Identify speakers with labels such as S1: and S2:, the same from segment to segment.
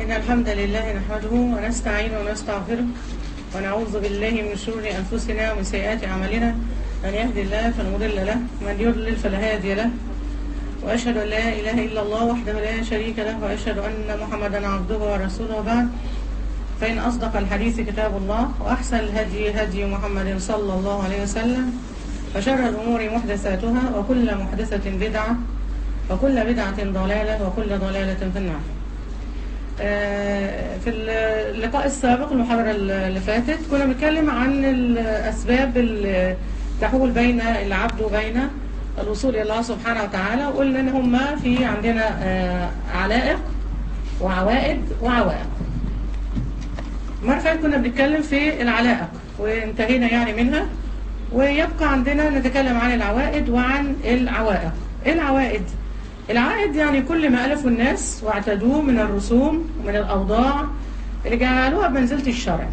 S1: إن الحمد لله نحمده ونستعينه ونستغفره ونعوذ بالله من شرور أنفسنا ومن سيئات أعمالنا من يهدي الله فلا مضل له ومن يضلل فلا هادي له وأشهد أن لا إله إلا الله وحده لا شريك له وأشهد أن محمدا عبده ورسوله بعد فإن أصدق الحديث كتاب الله وأحسن الهدي هدي محمد صلى الله عليه وسلم وشر الأمور محدثاتها وكل محدثة بدعة وكل بدعة ضلالة وكل ضلالة في النار آه، في اللقاء السابق المحاضرة اللي فاتت كنا بنتكلم عن الأسباب اللي تحول بين العبد وبين الوصول إلى الله سبحانه وتعالى وقلنا إن هما في عندنا آه، علائق وعوائد وعوائق مرة فاتت كنا بنتكلم في العلائق وانتهينا يعني منها ويبقى عندنا نتكلم عن العوائد وعن العوائق ايه العوائد العائد يعني كل ما ألفوا الناس واعتدوه من الرسوم ومن الأوضاع اللي جعلوها بمنزلة الشرع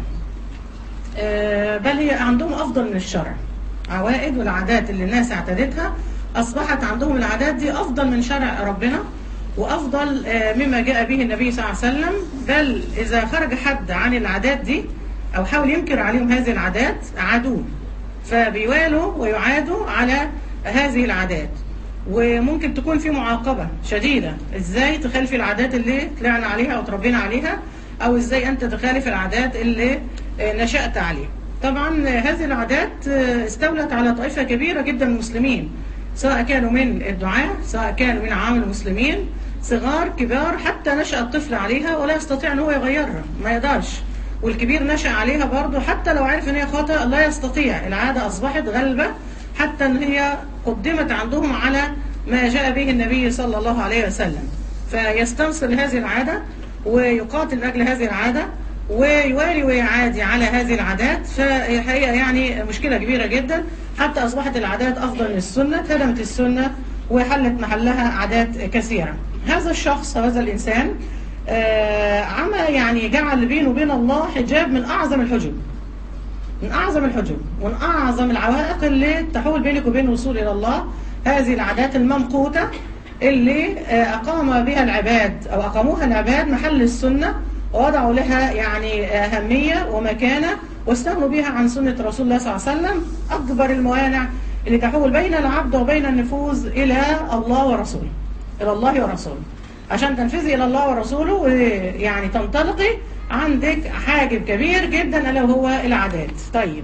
S1: آه، بل هي عندهم أفضل من الشرع عوائد والعادات اللي الناس اعتدتها أصبحت عندهم العادات دي أفضل من شرع ربنا وأفضل آه، مما جاء به النبي صلى الله عليه وسلم بل إذا خرج حد عن العادات دي أو حاول ينكر عليهم هذه العادات عادوه فبيوالوا ويعادوا على هذه العادات وممكن تكون في معاقبة شديدة ازاي تخالفي العادات اللي طلعنا عليها او تربينا عليها او ازاي انت تخالف العادات اللي آه، نشأت عليها طبعا آه، هذه العادات آه، استولت على طائفة كبيرة جدا من المسلمين سواء كانوا من الدعاة سواء كانوا من عام المسلمين صغار كبار حتى نشأ الطفل عليها ولا يستطيع ان هو يغيرها ما يقدرش والكبير نشأ عليها برضه حتى لو عرف ان هي خطأ لا يستطيع العادة اصبحت غلبة حتى ان هي قدمت عندهم على ما جاء به النبي صلى الله عليه وسلم فيستنصر هذه العادة ويقاتل من أجل هذه العادة ويوالي ويعادي على هذه العادات فهي يعني مشكلة كبيرة جدا حتى أصبحت العادات أفضل من السنة هدمت السنة وحلت محلها عادات كثيرة هذا الشخص هذا الإنسان آه، عمى يعني جعل بينه وبين الله حجاب من أعظم الحجب من أعظم الحجب ومن أعظم العوائق اللي تحول بينك وبين الوصول إلى الله هذه العادات الممقوتة اللي آه، أقام بها العباد أو أقاموها العباد محل السنة ووضعوا لها يعني أهمية ومكانة واستغنوا بها عن سنة رسول الله صلى الله عليه وسلم أكبر الموانع اللي تحول بين العبد وبين النفوذ إلى الله ورسوله إلى الله ورسوله عشان تنفذي إلى الله ورسوله ويعني تنطلقي عندك حاجب كبير جدا ألا وهو العادات طيب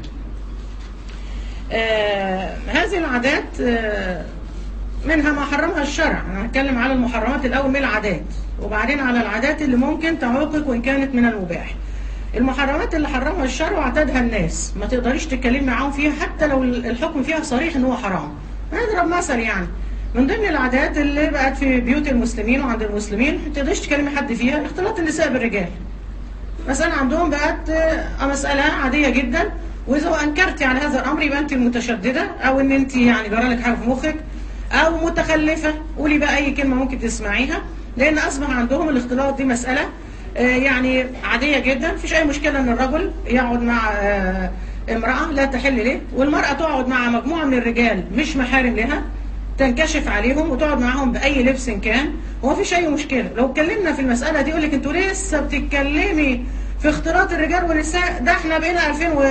S1: آه هذه العادات آه منها ما حرمها الشرع أنا هتكلم على المحرمات الأول من العادات وبعدين على العادات اللي ممكن تعوقك وإن كانت من المباح المحرمات اللي حرمها الشرع واعتادها الناس ما تقدريش تتكلمي معاهم فيها حتى لو الحكم فيها صريح ان هو حرام نضرب مثل يعني من ضمن العادات اللي بقت في بيوت المسلمين وعند المسلمين ما تقدريش تكلمي حد فيها اختلاط النساء بالرجال مسألة عندهم بقت آه، مسألة عادية جدا وإذا أنكرتي على هذا الأمر يبقى أنت المتشددة أو إن أنت يعني جرالك حاجة في مخك أو متخلفة قولي بقى أي كلمة ممكن تسمعيها لأن أصبح عندهم الاختلاط دي مسألة آه، يعني عادية جدا مفيش أي مشكلة إن الرجل يقعد مع آه، امرأة لا تحل له والمرأة تقعد مع مجموعة من الرجال مش محارم لها تنكشف عليهم وتقعد معاهم بأي لبس كان ومفيش أي مشكلة لو اتكلمنا في المسألة دي يقولك انتوا لسه بتتكلمي في اختلاط الرجال والنساء ده احنا بقينا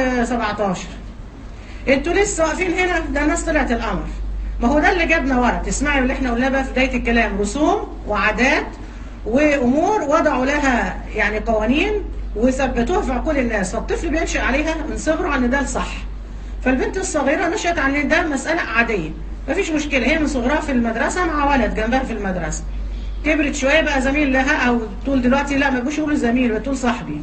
S1: 2017 انتوا لسه واقفين هنا ده الناس طلعت القمر ما هو ده اللي جابنا ورا تسمعي اللي احنا قلناه بقى في بداية الكلام رسوم وعادات وأمور وضعوا لها يعني قوانين وثبتوها في عقول الناس فالطفل بينشأ عليها من صغره عن ده الصح فالبنت الصغيرة نشأت عن إن ده مسألة عادية مفيش مشكلة هي من صغرها في المدرسة مع ولد جنبها في المدرسة كبرت شوية بقى زميل لها أو تقول دلوقتي لا ما بقوش يقولوا زميل بتقول صاحبي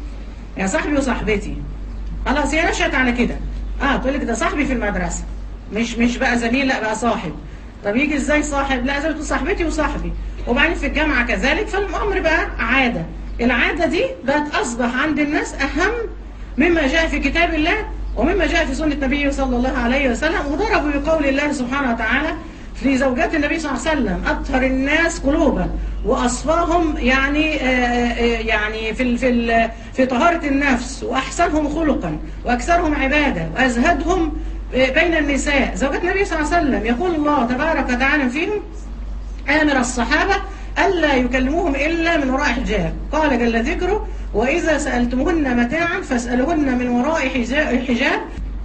S1: يعني صاحبي وصاحبتي خلاص هي نشأت على كده اه تقول لك ده صاحبي في المدرسة مش مش بقى زميل لا بقى صاحب طب يجي ازاي صاحب لا زي ما تقول صاحبتي وصاحبي وبعدين في الجامعة كذلك فالأمر بقى عادة العادة دي بقت أصبح عند الناس أهم مما جاء في كتاب الله ومما جاء في سنة النبي صلى الله عليه وسلم وضربوا بقول الله سبحانه وتعالى في زوجات النبي صلى الله عليه وسلم أطهر الناس قلوبا وأصفاهم يعني آه، آه، يعني في ال- في ال- في طهارة النفس وأحسنهم خلقا وأكثرهم عبادة وأزهدهم آه، بين النساء زوجات النبي صلى الله عليه وسلم يقول الله تبارك وتعالى فيهم آمر الصحابة ألا يكلموهم إلا من وراء حجاب قال جل ذكره وإذا سألتموهن متاعا فاسألوهن من وراء حجا- حجاب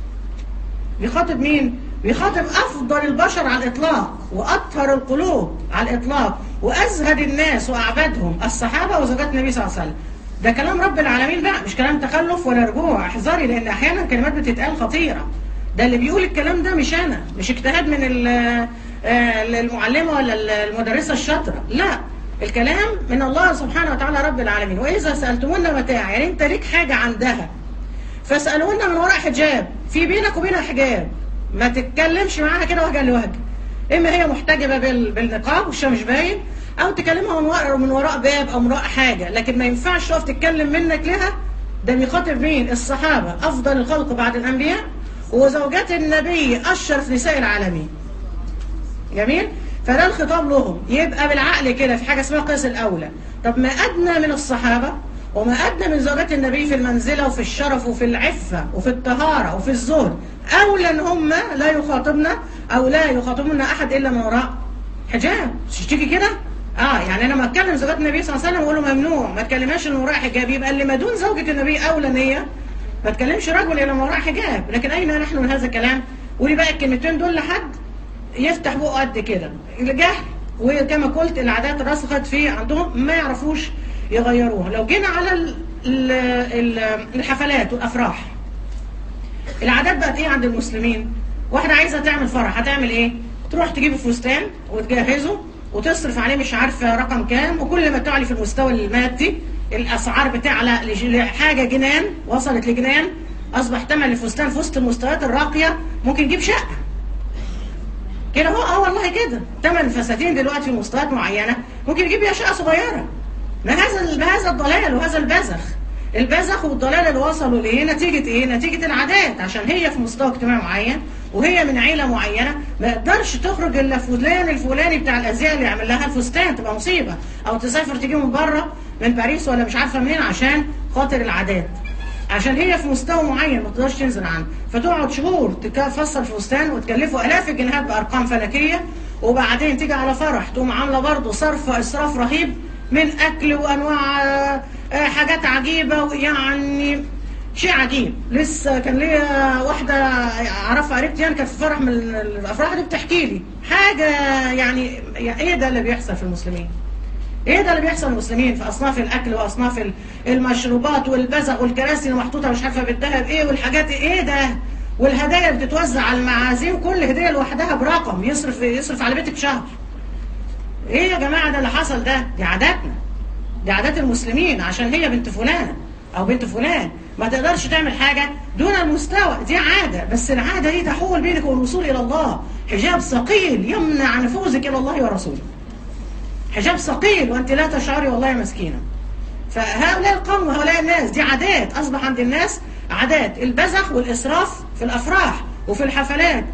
S1: بيخاطب مين؟ بيخاطب أفضل البشر على الإطلاق وأطهر القلوب على الإطلاق وأزهد الناس وأعبدهم الصحابة وزوجات النبي صلى الله عليه وسلم ده كلام رب العالمين بقى مش كلام تخلف ولا رجوع احذري لأن أحيانا كلمات بتتقال خطيرة ده اللي بيقول الكلام ده مش أنا مش اجتهاد من ال- آه، المعلمة ولا المدرسة الشاطرة لا الكلام من الله سبحانه وتعالى رب العالمين وإذا سألتمونا متاع يعني أنت ليك حاجة عندها فاسألوهن من وراء حجاب في بينك وبينها حجاب ما تتكلمش معاها كده وجها لوجه اما هي محتجبة بال- بالنقاب والشام مش باين او تكلمها من وراء من وراء باب او من وراء حاجة لكن ما ينفعش تقف تتكلم منك لها ده بيخاطب مين الصحابة افضل الخلق بعد الانبياء وزوجات النبي اشرف نساء العالمين جميل فده الخطاب لهم يبقى بالعقل كده في حاجة اسمها قياس الأولى طب ما أدنى من الصحابة وما أدنى من زوجات النبي في المنزلة وفي الشرف وفي العفة وفي الطهارة وفي الزهد أولى إن هم لا يخاطبنا أو لا يخاطبنا أحد إلا من وراء حجاب مش تيجي كده اه يعني انا لما اتكلم زوجات النبي صلى الله عليه وسلم اقول له ممنوع ما تكلمهاش من وراء حجاب يبقى اللي ما دون زوجة النبي اولى ان هي ما تكلمش رجل الا من وراء حجاب لكن اين نحن من هذا الكلام قولي بقى الكلمتين دول لحد يفتح بقه قد كده الجهل وكما قلت العادات رسخت في عندهم ما يعرفوش يغيروها لو جينا على ال- ال- ال- الحفلات والافراح العادات بقت ايه عند المسلمين واحده عايزه تعمل فرح هتعمل ايه تروح تجيب فستان وتجهزه وتصرف عليه مش عارفه رقم كام وكل ما تعلي في المستوى المادي الاسعار بتعلى لج- لحاجه جنان وصلت لجنان اصبح ثمن الفستان في وسط المستويات الراقيه ممكن يجيب شقه كده هو اه والله كده ثمن الفساتين دلوقتي في مستويات معينه ممكن يجيب بيها شقه صغيره ما هذا بهذا الضلال وهذا البذخ البذخ والضلال اللي وصلوا لايه نتيجه ايه نتيجه العادات عشان هي في مستوى اجتماعي معين وهي من عيله معينه ما يقدرش تخرج الا فلان الفلاني بتاع الازياء اللي يعمل لها الفستان تبقى مصيبه او تسافر تجيبه من بره من باريس ولا مش عارفه منين عشان خاطر العادات عشان هي في مستوى معين ما تقدرش تنزل عنه فتقعد شهور تفصل فستان وتكلفه الاف الجنيهات بارقام فلكيه وبعدين تيجي على فرح تقوم عامله برضه صرف اسراف رهيب من اكل وانواع آه، آه، حاجات عجيبه يعني شيء عجيب لسه كان ليا واحده اعرفها قريبتي يعني كانت في فرح من الافراح دي بتحكي لي حاجه يعني يعني ايه ده اللي بيحصل في المسلمين ايه ده اللي بيحصل للمسلمين في اصناف الاكل واصناف ال- المشروبات والبزق والكراسي اللي محطوطه مش عارفه بالذهب ايه والحاجات ايه ده والهدايا اللي بتتوزع على المعازيم كل هديه لوحدها برقم يصرف يصرف على بيتك شهر ايه يا جماعه ده اللي حصل ده دي عاداتنا دي عادات المسلمين عشان هي بنت فلان او بنت فلان ما تقدرش تعمل حاجه دون المستوى دي عاده بس العاده دي تحول بينك والوصول الى الله حجاب ثقيل يمنع نفوذك الى الله ورسوله حجاب ثقيل وانت لا تشعري والله مسكينه فهؤلاء القوم وهؤلاء الناس دي عادات اصبح عند الناس عادات البذخ والاسراف في الافراح وفي الحفلات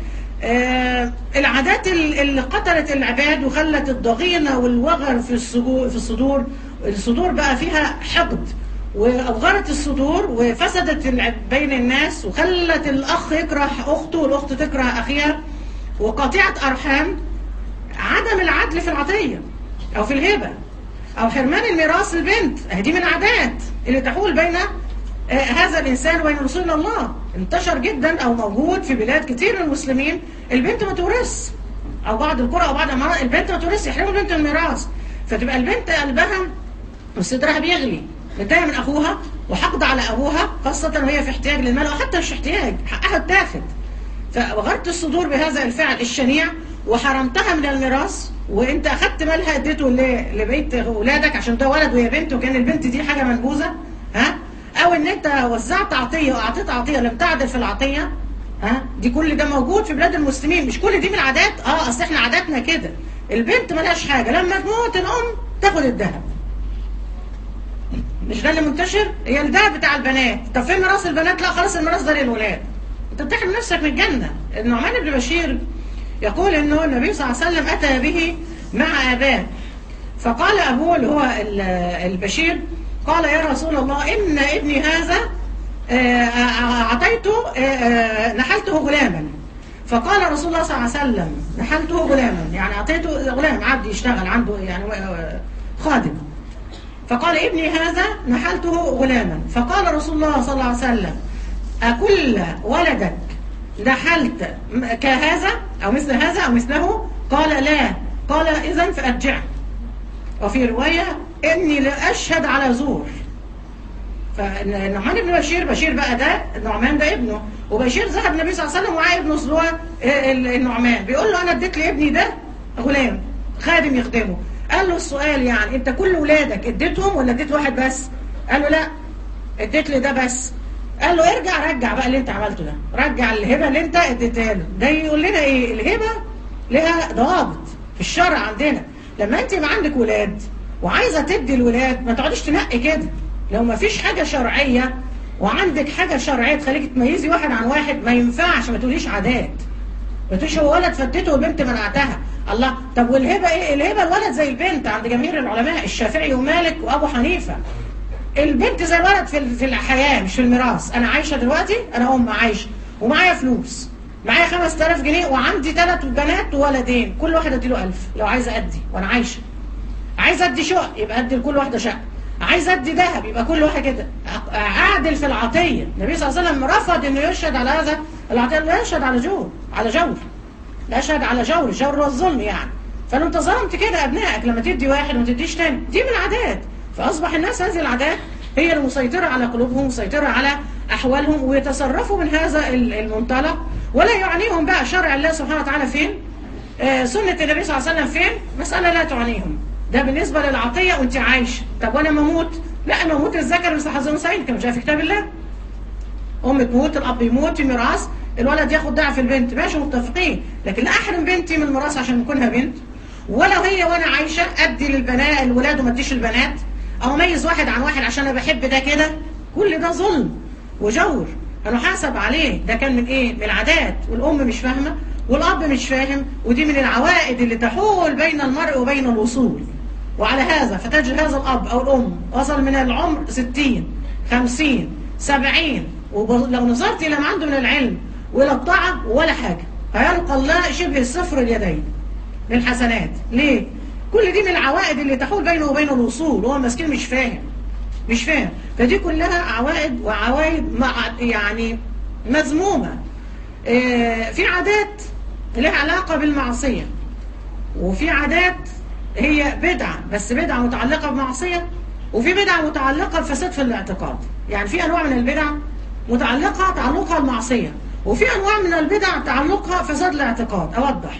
S1: آه العادات ال- اللي قتلت العباد وخلت الضغينه والوغر في الصدور في الصدور الصدور بقى فيها حقد واوغرت الصدور وفسدت الع- بين الناس وخلت الاخ يكره اخته والاخت تكره اخيها وقطيعه ارحام عدم العدل في العطيه او في الهبه او حرمان الميراث للبنت أهي دي من عادات اللي تحول بين آه، هذا الانسان وبين الوصول الى الله انتشر جدا او موجود في بلاد كتير من المسلمين البنت ما تورث او بعض القرى او بعض الامارات البنت ما تورث يحرموا البنت من الميراث فتبقى البنت قلبها وصدرها بيغلي متضايقه من اخوها وحقد على ابوها خاصه وهي في احتياج للمال او حتى مش احتياج حقها اتاخد فوغرت الصدور بهذا الفعل الشنيع وحرمتها من الميراث وانت اخدت مالها اديته ل- لبيت اولادك عشان ده ولد وهي بنت وكان البنت دي حاجه منبوذه ها او ان انت وزعت عطيه واعطيت عطيه لم تعدل في العطيه ها دي كل ده موجود في بلاد المسلمين مش كل دي من العادات اه اصل احنا عاداتنا كده البنت ملهاش حاجه لما تموت الام تاخد الذهب مش ده اللي منتشر هي الذهب بتاع البنات طب فين ميراث البنات لا خلاص الميراث ده للولاد انت بتحرم نفسك من الجنه النعمان بن بشير يقول انه النبي صلى الله عليه وسلم اتى به مع اباه فقال ابوه اللي هو ال- البشير قال يا رسول الله ان ابني هذا آه، آه، اعطيته آه، آه، نحلته غلاما فقال رسول الله صلى الله عليه وسلم نحلته غلاما يعني اعطيته غلام عبد يشتغل عنده يعني خادم فقال ابني هذا نحلته غلاما فقال رسول الله صلى الله عليه وسلم أكل ولدك نحلت كهذا أو مثل هذا أو مثله قال لا قال إذا فأرجع وفي رواية إني لأشهد على زور فالنعمان بن بشير بشير بقى ده النعمان ده ابنه وبشير ذهب النبي صلى الله عليه وسلم ومعاه ابنه اللي هو النعمان بيقول له انا اديت لابني ده غلام خادم يخدمه قال له السؤال يعني انت كل ولادك اديتهم ولا اديت واحد بس قال له لا اديت لي ده بس قال له ارجع رجع بقى اللي انت عملته ده رجع الهبه اللي انت اديتها له ده يقول لنا ايه الهبه لها ضوابط في الشرع عندنا لما انت ما عندك ولاد وعايزه تدي الولاد ما تقعديش تنقي كده لو ما فيش حاجه شرعيه وعندك حاجه شرعيه تخليك تميزي واحد عن واحد ما ينفعش ما تقوليش عادات ما تقوليش هو ولد فدته والبنت منعتها الله طب والهبه ايه الهبه الولد زي البنت عند جماهير العلماء الشافعي ومالك وابو حنيفه البنت زي الولد في في الحياه مش في الميراث انا عايشه دلوقتي انا ام عايشه ومعايا فلوس معايا 5000 جنيه وعندي ثلاث بنات وولدين كل واحد اديله 1000 لو عايزه ادي وانا عايشه عايزه ادي شقه يبقى ادي لكل واحده شقه عايز ادي ذهب يبقى كل واحد كده اعدل في العطيه النبي صلى الله عليه وسلم رفض انه يشهد على هذا العطيه لا يشهد على جور على جور لا يشهد على جور الجور هو الظلم يعني فلو انت ظلمت كده ابنائك لما تدي واحد وما تديش تاني دي من العادات فاصبح الناس هذه العادات هي المسيطره على قلوبهم مسيطره على احوالهم ويتصرفوا من هذا المنطلق ولا يعنيهم بقى شرع الله سبحانه وتعالى فين آه سنه النبي صلى الله عليه وسلم فين مساله لا تعنيهم ده بالنسبة للعطية وانت عايشة طب وانا مموت لا انا مموت الذكر مثل حظ الانثيين كما جاء في كتاب الله ام تموت الاب يموت في ميراث الولد ياخد ضعف البنت ماشي متفقين لكن لا احرم بنتي من الميراث عشان يكونها بنت ولا هي وانا عايشة ادي للبنات الولاد وما اديش البنات او اميز واحد عن واحد عشان انا بحب ده كده كل ده ظلم وجور هنحاسب عليه ده كان من ايه من العادات والام مش فاهمه والاب مش فاهم ودي من العوائد اللي تحول بين المرء وبين الوصول وعلى هذا فتجد هذا الأب أو الأم وصل من العمر 60 50 70 ولو نظرت إلى ما عنده من العلم وإلى الطاعة ولا حاجة هيلقى الله شبه صفر اليدين للحسنات ليه؟ كل دي من العوائد اللي تحول بينه وبين الوصول وهو المسكين مش فاهم مش فاهم فدي كلها عوائد وعوائد مع يعني مذمومة اه في عادات لها علاقة بالمعصية وفي عادات هي بدعة بس بدعة متعلقة بمعصية وفي بدعة متعلقة بفساد في الاعتقاد يعني في أنواع من البدع متعلقة تعلقها المعصية وفي أنواع من البدع تعلقها فساد الاعتقاد أوضح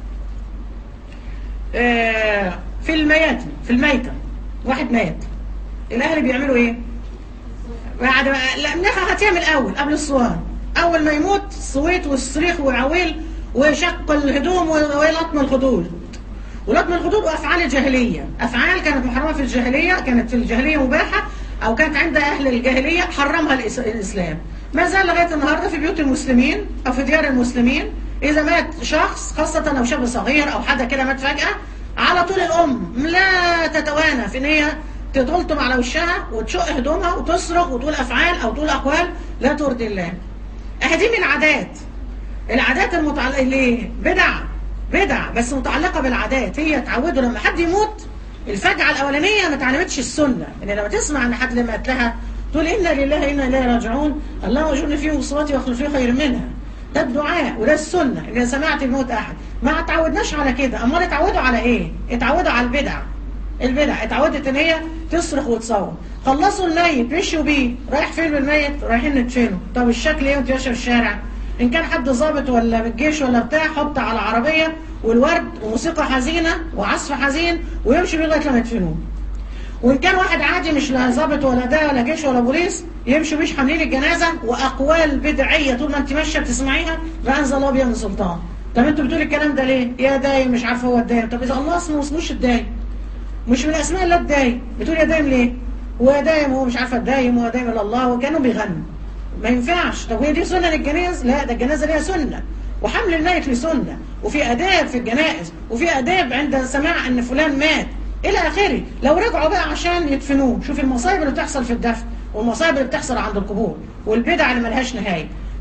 S1: آه في الميات في الميتة واحد مات الأهل بيعملوا إيه بعد ما لا هتعمل أول قبل الصوان أول ما يموت الصويت والصريخ والعويل وشق الهدوم ولطم الخدود ولطم الخدود وافعال الجاهليه افعال كانت محرمه في الجاهليه كانت في الجاهليه مباحه او كانت عند اهل الجاهليه حرمها الاسلام ما زال لغايه النهارده في بيوت المسلمين او في ديار المسلمين اذا مات شخص خاصه لو شاب صغير او حدا كده مات فجاه على طول الام لا تتوانى في ان هي تلطم على وشها وتشق هدومها وتصرخ وتقول افعال او تقول اقوال لا ترضي الله اهي من العادات العادات المتعلقه ليه بدع بدع بس متعلقة بالعادات هي تعودوا لما حد يموت الفجعة الأولانية ما تعلمتش السنة إن لما تسمع أن حد مات لها تقول إنا لله إنا إليه راجعون اللهم اجرني في مصيبتي واخلف لي خير منها ده الدعاء وده السنة إذا سمعت الموت أحد ما تعودناش على كده أمال اتعودوا على إيه؟ اتعودوا على البدع البدع اتعودت إن هي تصرخ وتصوت خلصوا الميت مشوا بيه رايح فين بالميت رايحين ندفنه طب الشكل إيه وأنت ماشية في الشارع ان كان حد ظابط ولا بالجيش ولا بتاع حط على العربية والورد وموسيقى حزينة وعزف حزين ويمشي بيه لغايه لما يدفنوه وان كان واحد عادي مش لا ظابط ولا ده ولا جيش ولا بوليس يمشوا بيش حاملين الجنازة واقوال بدعية طول ما انت ماشية بتسمعيها فانزل الله بها من سلطان طب انتوا بتقولوا الكلام ده ليه يا دايم مش عارفه هو الدايم طب اذا الله اسمه اسموش الدايم مش من اسماء الله الدايم بتقول يا دايم ليه هو يا دايم هو مش عارفه الدايم هو دايم الا الله وكانوا بيغنوا ما ينفعش طب هي دي سنة للجناز لا ده الجنازة ليها سنة وحمل الميت لسنة وفي أداب في الجنائز وفي أداب عند سماع أن فلان مات إلى آخره لو رجعوا بقى عشان يدفنوه شوف المصايب اللي بتحصل في الدفن والمصايب اللي بتحصل عند القبور والبدع اللي ملهاش نهاية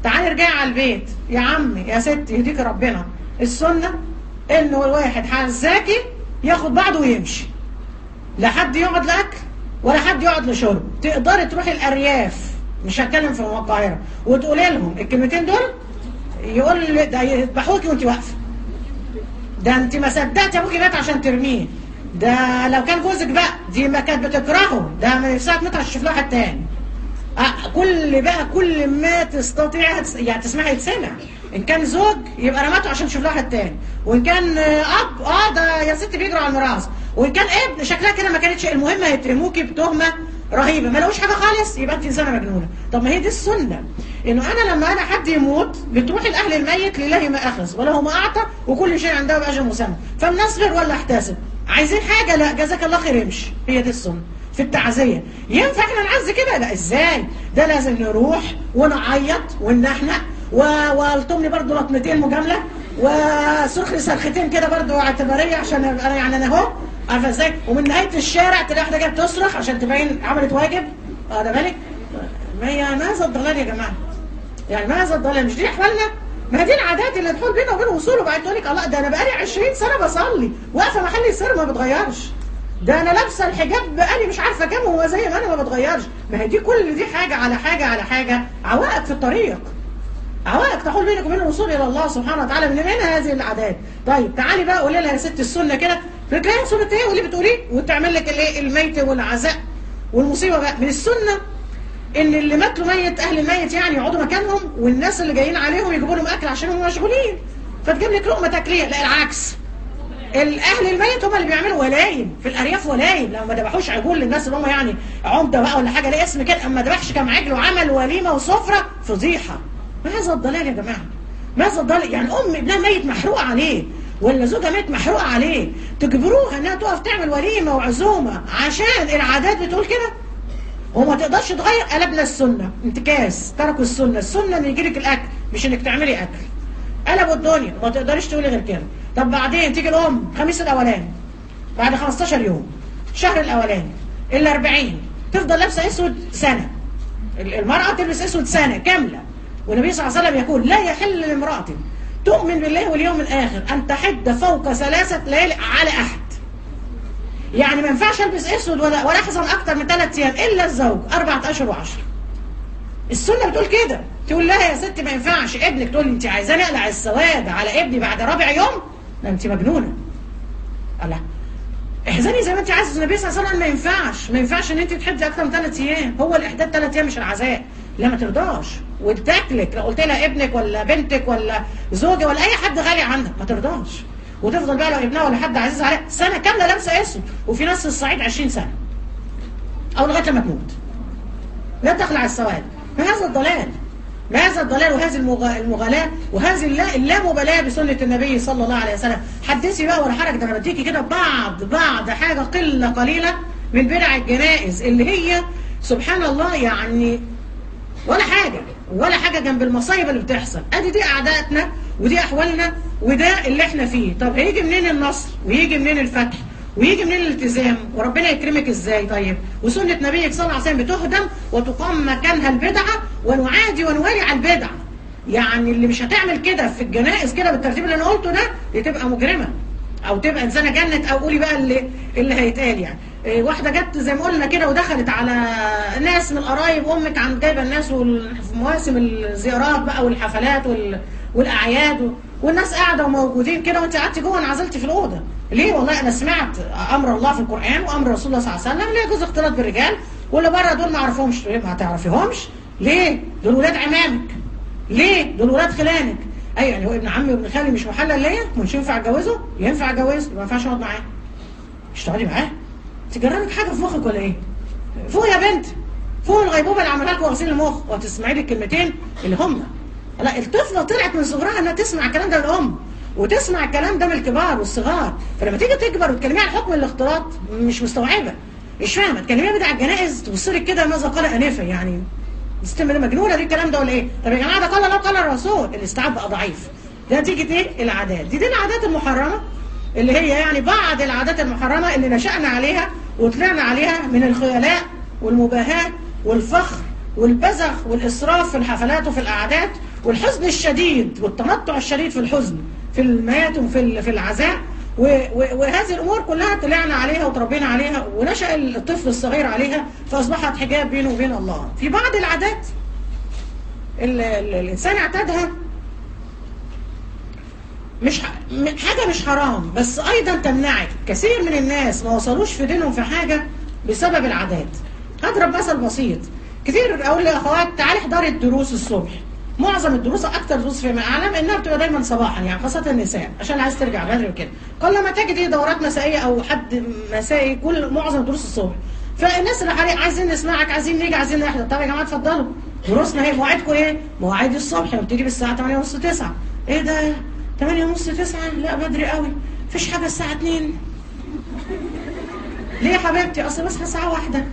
S1: تعالي ارجعي على البيت يا عمي يا ستي يهديك ربنا السنه انه الواحد حزاكي ياخد بعضه ويمشي لا حد يقعد لاكل ولا حد يقعد لشرب تقدري تروحي الارياف مش هتكلم في القاهره وتقولي لهم الكلمتين دول يقول ده يذبحوكي وانت واقفه ده انت ما صدقتي ابوكي مات عشان ترميه ده لو كان جوزك بقى دي ما كانت بتكرهه ده من ساعه مات هتشوف له واحد تاني آه كل بقى كل ما تستطيع يعني تسمعي يتسمع ان كان زوج يبقى رمته عشان تشوف له واحد تاني وان كان اب اه ده يا ست بيجروا على الميراث وان كان ابن شكلها كده ما كانتش المهم هيتهموكي بتهمه رهيبه ما لقوش حاجه خالص يبقى انت انسانه مجنونه طب ما هي دي السنه انه انا لما انا حد يموت بتروح الاهل الميت لله ما اخذ وله ما اعطى وكل شيء عنده باجل مسمى فلنصبر ولا احتسب عايزين حاجه لا جزاك الله خير امشي هي دي السنه في التعزيه ينفع احنا نعزي كده لا ازاي ده لازم نروح ونعيط ونحنق والطمني برضه لطمتين مجامله وصرخ لي صرختين كده برضه اعتباريه عشان انا يعني انا اهو عارفه ازاي ومن نهايه الشارع تلاقي واحده جايه تصرخ عشان تبين عملت واجب واخده بالك ما هي ماذا الضلال يا جماعه يعني ماذا الضلال مش دي احوالنا ما دي العادات اللي تحول بينا وبين وصول وبعدين تقول لك الله ده انا بقالي 20 سنه بصلي واقفه محل السر ما بتغيرش ده انا لابسه الحجاب بقالي مش عارفه كام هو زي ما انا ما بتغيرش ما هي دي كل دي حاجه على حاجه على حاجه عوائق في الطريق عوائق تحول بينك وبين الوصول الى الله سبحانه وتعالى من هنا هذه العادات طيب تعالي بقى قولي لها يا ست السنه كده بتلاقي سنه ايه واللي بتقوليه وتعمل لك الايه الميت والعزاء والمصيبه بقى من السنه ان اللي مات له ميت اهل الميت يعني يقعدوا مكانهم والناس اللي جايين عليهم يجيبوا لهم اكل عشان هم مشغولين فتجيب لك لقمه تاكليها لا العكس الاهل الميت هم اللي بيعملوا ولايم في الارياف ولايم لو ما ذبحوش عجول للناس اللي هم يعني عمده بقى ولا حاجه ليه اسم كده اما ذبحش كام عجل وعمل وليمه وسفره فضيحه ماذا الضلال يا جماعه ماذا الضلال يعني ام ابنها ميت محروقه عليه ولا زوجها ميت محروقه عليه تجبروها انها تقف تعمل وليمه وعزومه عشان العادات بتقول كده وما تقدرش تغير قلبنا السنه انتكاس تركوا السنه السنه ان يجي لك الاكل مش انك تعملي اكل قلبوا الدنيا ما تقدريش تقولي غير كده طب بعدين تيجي الام خميس الاولاني بعد 15 يوم الشهر الاولاني ال 40 تفضل لابسه اسود سنه المراه تلبس اسود سنه كامله والنبي صلى الله عليه وسلم يقول لا يحل لامراه تؤمن بالله واليوم الاخر ان تحد فوق ثلاثه ليالي على احد يعني ما ينفعش البس اسود ولا ولا احزن اكتر من ثلاث ايام الا الزوج اربعه اشهر وعشر السنه بتقول كده تقول لها يا ست ما ينفعش ابنك تقول انت عايزاني اقلع السواد على ابني بعد رابع يوم لا انت مجنونه الله احزني زي ما انت عايزه النبي صلى الله عليه وسلم ما ينفعش ما ينفعش ان انت تحدي اكتر من ثلاث ايام هو الاحداد ثلاث ايام مش العزاء لا ما ترضاش وتاكلك لو قلت لها ابنك ولا بنتك ولا زوجة ولا اي حد غالي عندك ما ترضاش وتفضل بقى لو ابنها ولا حد عزيز عليها سنه كامله لابسه اسود وفي ناس في الصعيد 20 سنه او لغايه لما تموت لا تخلع السواد ما هذا الضلال ما هذا الضلال وهذه المغالاة وهذه اللامبالاة بسنة النبي صلى الله عليه وسلم حدثي بقى ولا حرج ده انا بديكي كده بعض بعض حاجة قلة قليلة من بدع الجنائز اللي هي سبحان الله يعني ولا حاجة ولا حاجة جنب المصايب اللي بتحصل ادي دي اعدائنا ودي احوالنا وده اللي احنا فيه طب هيجي منين النصر ويجي منين الفتح ويجي منين الالتزام وربنا يكرمك ازاي طيب وسنة نبيك صلى الله عليه وسلم بتهدم وتقام مكانها البدعة ونعادي ونوالي على البدعة يعني اللي مش هتعمل كده في الجنائز كده بالترتيب اللي انا قلته ده دي تبقى مجرمة او تبقى انسانه جنت او قولي بقى اللي اللي هيتقال يعني إيه واحده جت زي ما قلنا كده ودخلت على ناس من القرايب امك عن جايبه الناس في مواسم الزيارات بقى والحفلات وال والاعياد والناس قاعده وموجودين كده وانت قعدتي جوه انعزلتي في الاوضه ليه والله انا سمعت امر الله في القران وامر رسول الله صلى الله عليه وسلم لا يجوز اختلاط بالرجال واللي بره دول ما اعرفهمش ما تعرفيهمش ليه دول ولاد عمامك ليه دول ولاد خلانك ايوه يعني هو ابن عمي وابن خالي مش محلل ليا مش ينفع اتجوزه ينفع اتجوزه ما ينفعش اقعد معاه مش تقعدي معاه تجربك حاجه في مخك ولا ايه فوق يا بنت فوق الغيبوبه اللي عملها لك وغسيل المخ وتسمعي لي الكلمتين اللي هم لا الطفله طلعت من صغرها انها تسمع الكلام ده من الام وتسمع الكلام ده من الكبار والصغار فلما تيجي تكبر وتكلمي عن حكم الاختلاط مش مستوعبه مش فاهمه تكلميها بدع الجنائز تبص لك كده ماذا قال انفه يعني استمر مجنونه دي الكلام ده ولا ايه طب يا جماعه ده قال الله قال الرسول الاستيعاب بقى ضعيف ده نتيجه ايه العادات دي دي العادات المحرمه اللي هي يعني بعض العادات المحرمه اللي نشأنا عليها وطلعنا عليها من الخيلاء والمباهاة والفخر والبذخ والإسراف في الحفلات وفي الأعداد والحزن الشديد والتنطع الشديد في الحزن في المياتم في ال- في العزاء و- و- وهذه الامور كلها طلعنا عليها وتربينا عليها ونشا الطفل الصغير عليها فاصبحت حجاب بينه وبين الله في بعض العادات ال- ال- الانسان اعتادها مش ح- م- حاجة مش حرام بس أيضا تمنعك كثير من الناس ما وصلوش في دينهم في حاجة بسبب العادات هضرب مثل بسيط كتير أقول لأخوات تعالي احضري الدروس الصبح معظم الدروس أكتر دروس فيما أعلم إنها بتبقى دايما صباحا يعني خاصة النساء عشان عايز ترجع بدري وكده قل ما تجدي دورات مسائية أو حد مسائي كل معظم الدروس الصبح فالناس اللي حواليك عايزين نسمعك عايزين نيجي عايزين نحضر طب يا جماعة اتفضلوا دروسنا اهي مواعيدكم ايه؟ مواعيد الصبح بتيجي بالساعة 8 ونص 9 ايه ده؟ 8 ونص 9 لا بدري قوي مفيش حاجة الساعة 2 ليه يا حبيبتي اصل بصحى ساعة واحدة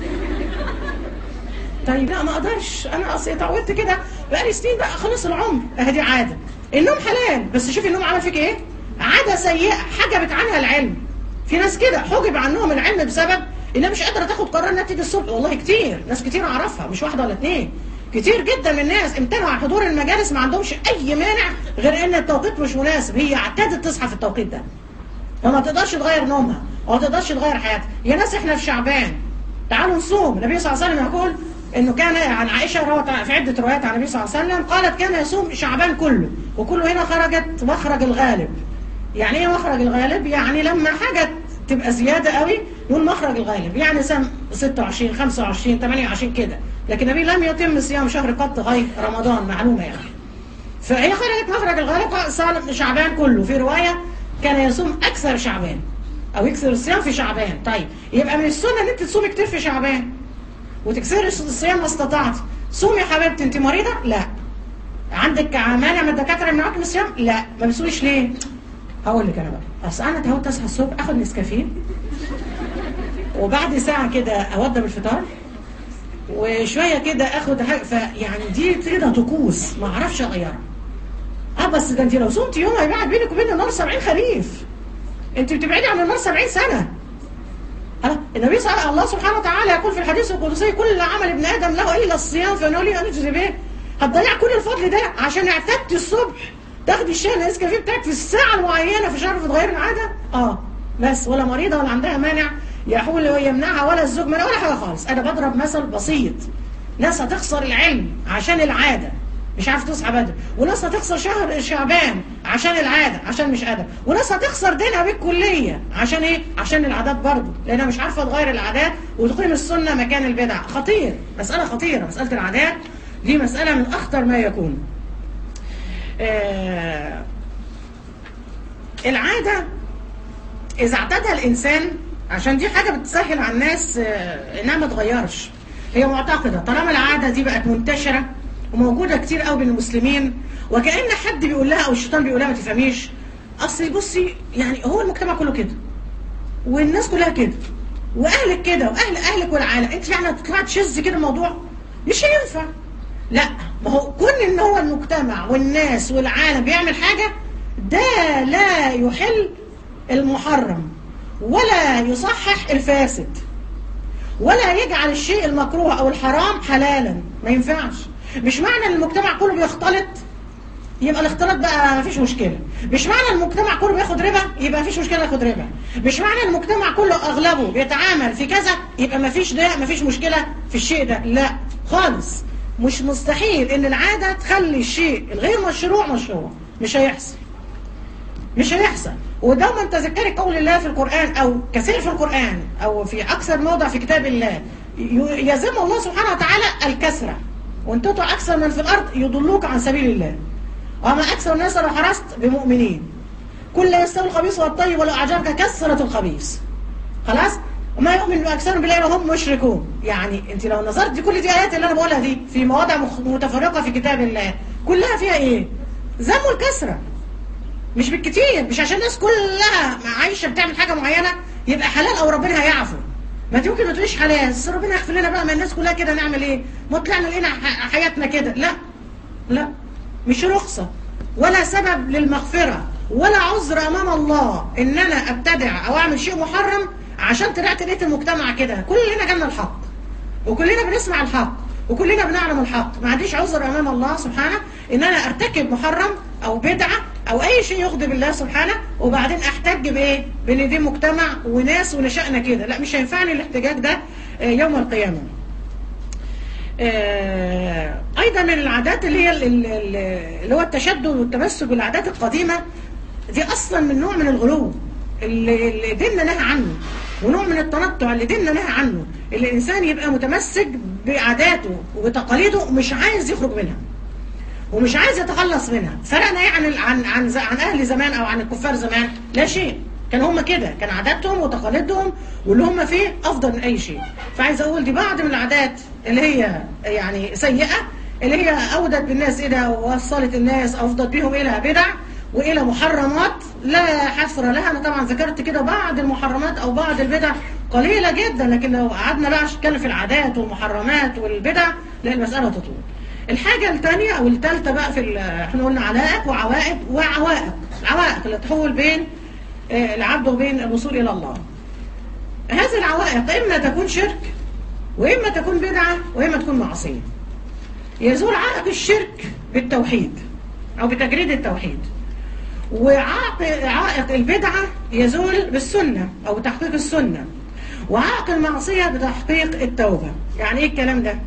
S1: طيب لا ما اقدرش انا اصل اتعودت كده بقالي سنين بقى خلص العمر اهدي عاده النوم حلال بس شوفي النوم عمل فيك ايه عاده سيئه حجبت عنها العلم في ناس كده حجب عنهم العلم بسبب انها مش قادره تاخد قرار انها تيجي الصبح والله كتير ناس كتير اعرفها مش واحده ولا اتنين كتير جدا من الناس امتنعوا عن حضور المجالس ما عندهمش اي مانع غير ان التوقيت مش مناسب هي اعتادت تصحى في التوقيت ده فما تقدرش تغير نومها وما تقدرش تغير حياتها يا ناس احنا في شعبان تعالوا نصوم النبي صلى الله عليه وسلم يقول انه كان عن عائشه روت في عده روايات عن النبي صلى الله عليه وسلم قالت كان يصوم شعبان كله وكله هنا خرجت مخرج الغالب يعني ايه مخرج الغالب يعني لما حاجه تبقى زياده قوي نقول مخرج الغالب يعني سم 26 25 28 كده لكن النبي لم يتم صيام شهر قط غير رمضان معلومه يعني فهي خرجت مخرج الغالب صار شعبان كله في روايه كان يصوم اكثر شعبان او يكثر الصيام في شعبان طيب يبقى من السنه ان انت تصومي كتير في شعبان وتكسري الصيام ما استطعت صومي يا حبيبتي انت مريضه لا عندك مانع من الدكاتره يمنعوك من الصيام لا ما بتسويش ليه هقول لك انا بقى اصل انا اتعودت اصحى الصبح اخد نسكافيه وبعد ساعه كده اوضب الفطار وشويه كده اخد حاجه فيعني دي كده طقوس ما اعرفش اغيرها اه بس ده انت لو صمت يوم هيبعد بينك وبين النار 70 خريف انت بتبعدي عن النار 70 سنه أه؟ النبي صلى الله سبحانه وتعالى يقول في الحديث القدسي كل عمل ابن ادم له الا الصيام فانه لي انجز به هتضيع كل الفضل ده عشان اعتدتي الصبح تاخدي الشاي النسكافيه بتاعك في الساعه المعينه في شهر فتغيري العاده اه بس ولا مريضه ولا عندها مانع يحول ويمنعها ولا الزوج منع ولا حاجه خالص انا بضرب مثل بسيط ناس هتخسر العلم عشان العاده مش عارف تصحى بدري وناس هتخسر شهر شعبان عشان العاده عشان مش قادره وناس هتخسر دينها بالكليه عشان ايه عشان العادات برضه لانها مش عارفه تغير العادات وتقيم السنه مكان البدع خطير مساله خطيره مساله العادات دي مساله من اخطر ما يكون آه العاده اذا اعتادها الانسان عشان دي حاجه بتسهل على الناس آه انها ما تغيرش هي معتقده طالما العاده دي بقت منتشره وموجوده كتير قوي بين المسلمين وكأن حد بيقول لها او الشيطان بيقول لها ما تفهميش اصل بصي يعني هو المجتمع كله كده والناس كلها كده واهلك كده واهل اهلك والعالم انت يعني هتطلعي تشز كده الموضوع مش هينفع لا ما هو كون ان هو المجتمع والناس والعالم بيعمل حاجه ده لا يحل المحرم ولا يصحح الفاسد ولا يجعل الشيء المكروه او الحرام حلالا ما ينفعش مش معنى ان المجتمع كله بيختلط يبقى الاختلاط بقى مفيش مشكلة مش معنى المجتمع كله بياخد ربا يبقى مفيش مشكلة ياخد ربا مش معنى المجتمع كله اغلبه بيتعامل في كذا يبقى مفيش ده مفيش مشكلة في الشيء ده لا خالص مش مستحيل ان العادة تخلي الشيء الغير مشروع مشروع مش هيحصل مش هيحصل ودوما تذكري قول الله في القرآن او كثير في القرآن او في اكثر موضع في كتاب الله يزم الله سبحانه وتعالى الكسره وان تطع اكثر من في الارض يضلوك عن سبيل الله وما اكثر الناس لو حرصت بمؤمنين كل يستوي الخبيث والطيب ولو اعجبك كثره الخبيث خلاص وما يؤمن اكثرهم بالله وهم مشركون يعني انت لو نظرت دي كل دي ايات اللي انا بقولها دي في مواضع متفرقه في كتاب الله كلها فيها ايه ذم الكثره مش بالكتير مش عشان الناس كلها عايشه بتعمل حاجه معينه يبقى حلال او ربنا هيعفو ما انت ممكن ما تقوليش حلال بس ربنا يغفر لنا بقى ما الناس كلها كده نعمل ايه ما طلعنا لقينا حياتنا كده لا لا مش رخصة ولا سبب للمغفرة ولا عذر امام الله ان انا ابتدع او اعمل شيء محرم عشان طلعت لقيت المجتمع كده كلنا جالنا الحق وكلنا بنسمع الحق وكلنا بنعلم الحق ما عنديش عذر امام الله سبحانه ان انا ارتكب محرم او بدعه او اي شيء يغضب الله سبحانه وبعدين احتج بايه بان دي مجتمع وناس ونشأنا كده لا مش هينفعني الاحتجاج ده آه، يوم القيامه آه، ايضا من العادات اللي هي ال- ال- ال- اللي هو التشدد والتمسك بالعادات القديمه دي اصلا من نوع من الغلو اللي اللي ديننا نهى عنه ونوع من التنطع اللي ديننا نهى عنه اللي الانسان يبقى متمسك بعاداته وبتقاليده مش عايز يخرج منها ومش عايز يتخلص منها فرقنا ايه عن ال- عن عن, ز- عن اهل زمان او عن الكفار زمان لا شيء كان هم كده كان عاداتهم وتقاليدهم واللي هم فيه افضل من اي شيء فعايز اقول دي بعض من العادات اللي هي يعني سيئه اللي هي اودت بالناس الى ووصلت الناس افضت بهم الى بدع والى محرمات لا حصر لها انا طبعا ذكرت كده بعض المحرمات او بعض البدع قليله جدا لكن لو قعدنا بقى نتكلم في العادات والمحرمات والبدع لا المساله تطول الحاجة الثانية أو الثالثة بقى في ال- احنا قلنا علائق وعوائد وعوائق العوائق اللي تحول بين آه، العبد وبين الوصول إلى الله هذه العوائق إما تكون شرك وإما تكون بدعة وإما تكون معصية يزول عائق الشرك بالتوحيد أو بتجريد التوحيد وعائق عائق البدعة يزول بالسنة أو بتحقيق السنة وعائق المعصية بتحقيق التوبة يعني إيه الكلام ده؟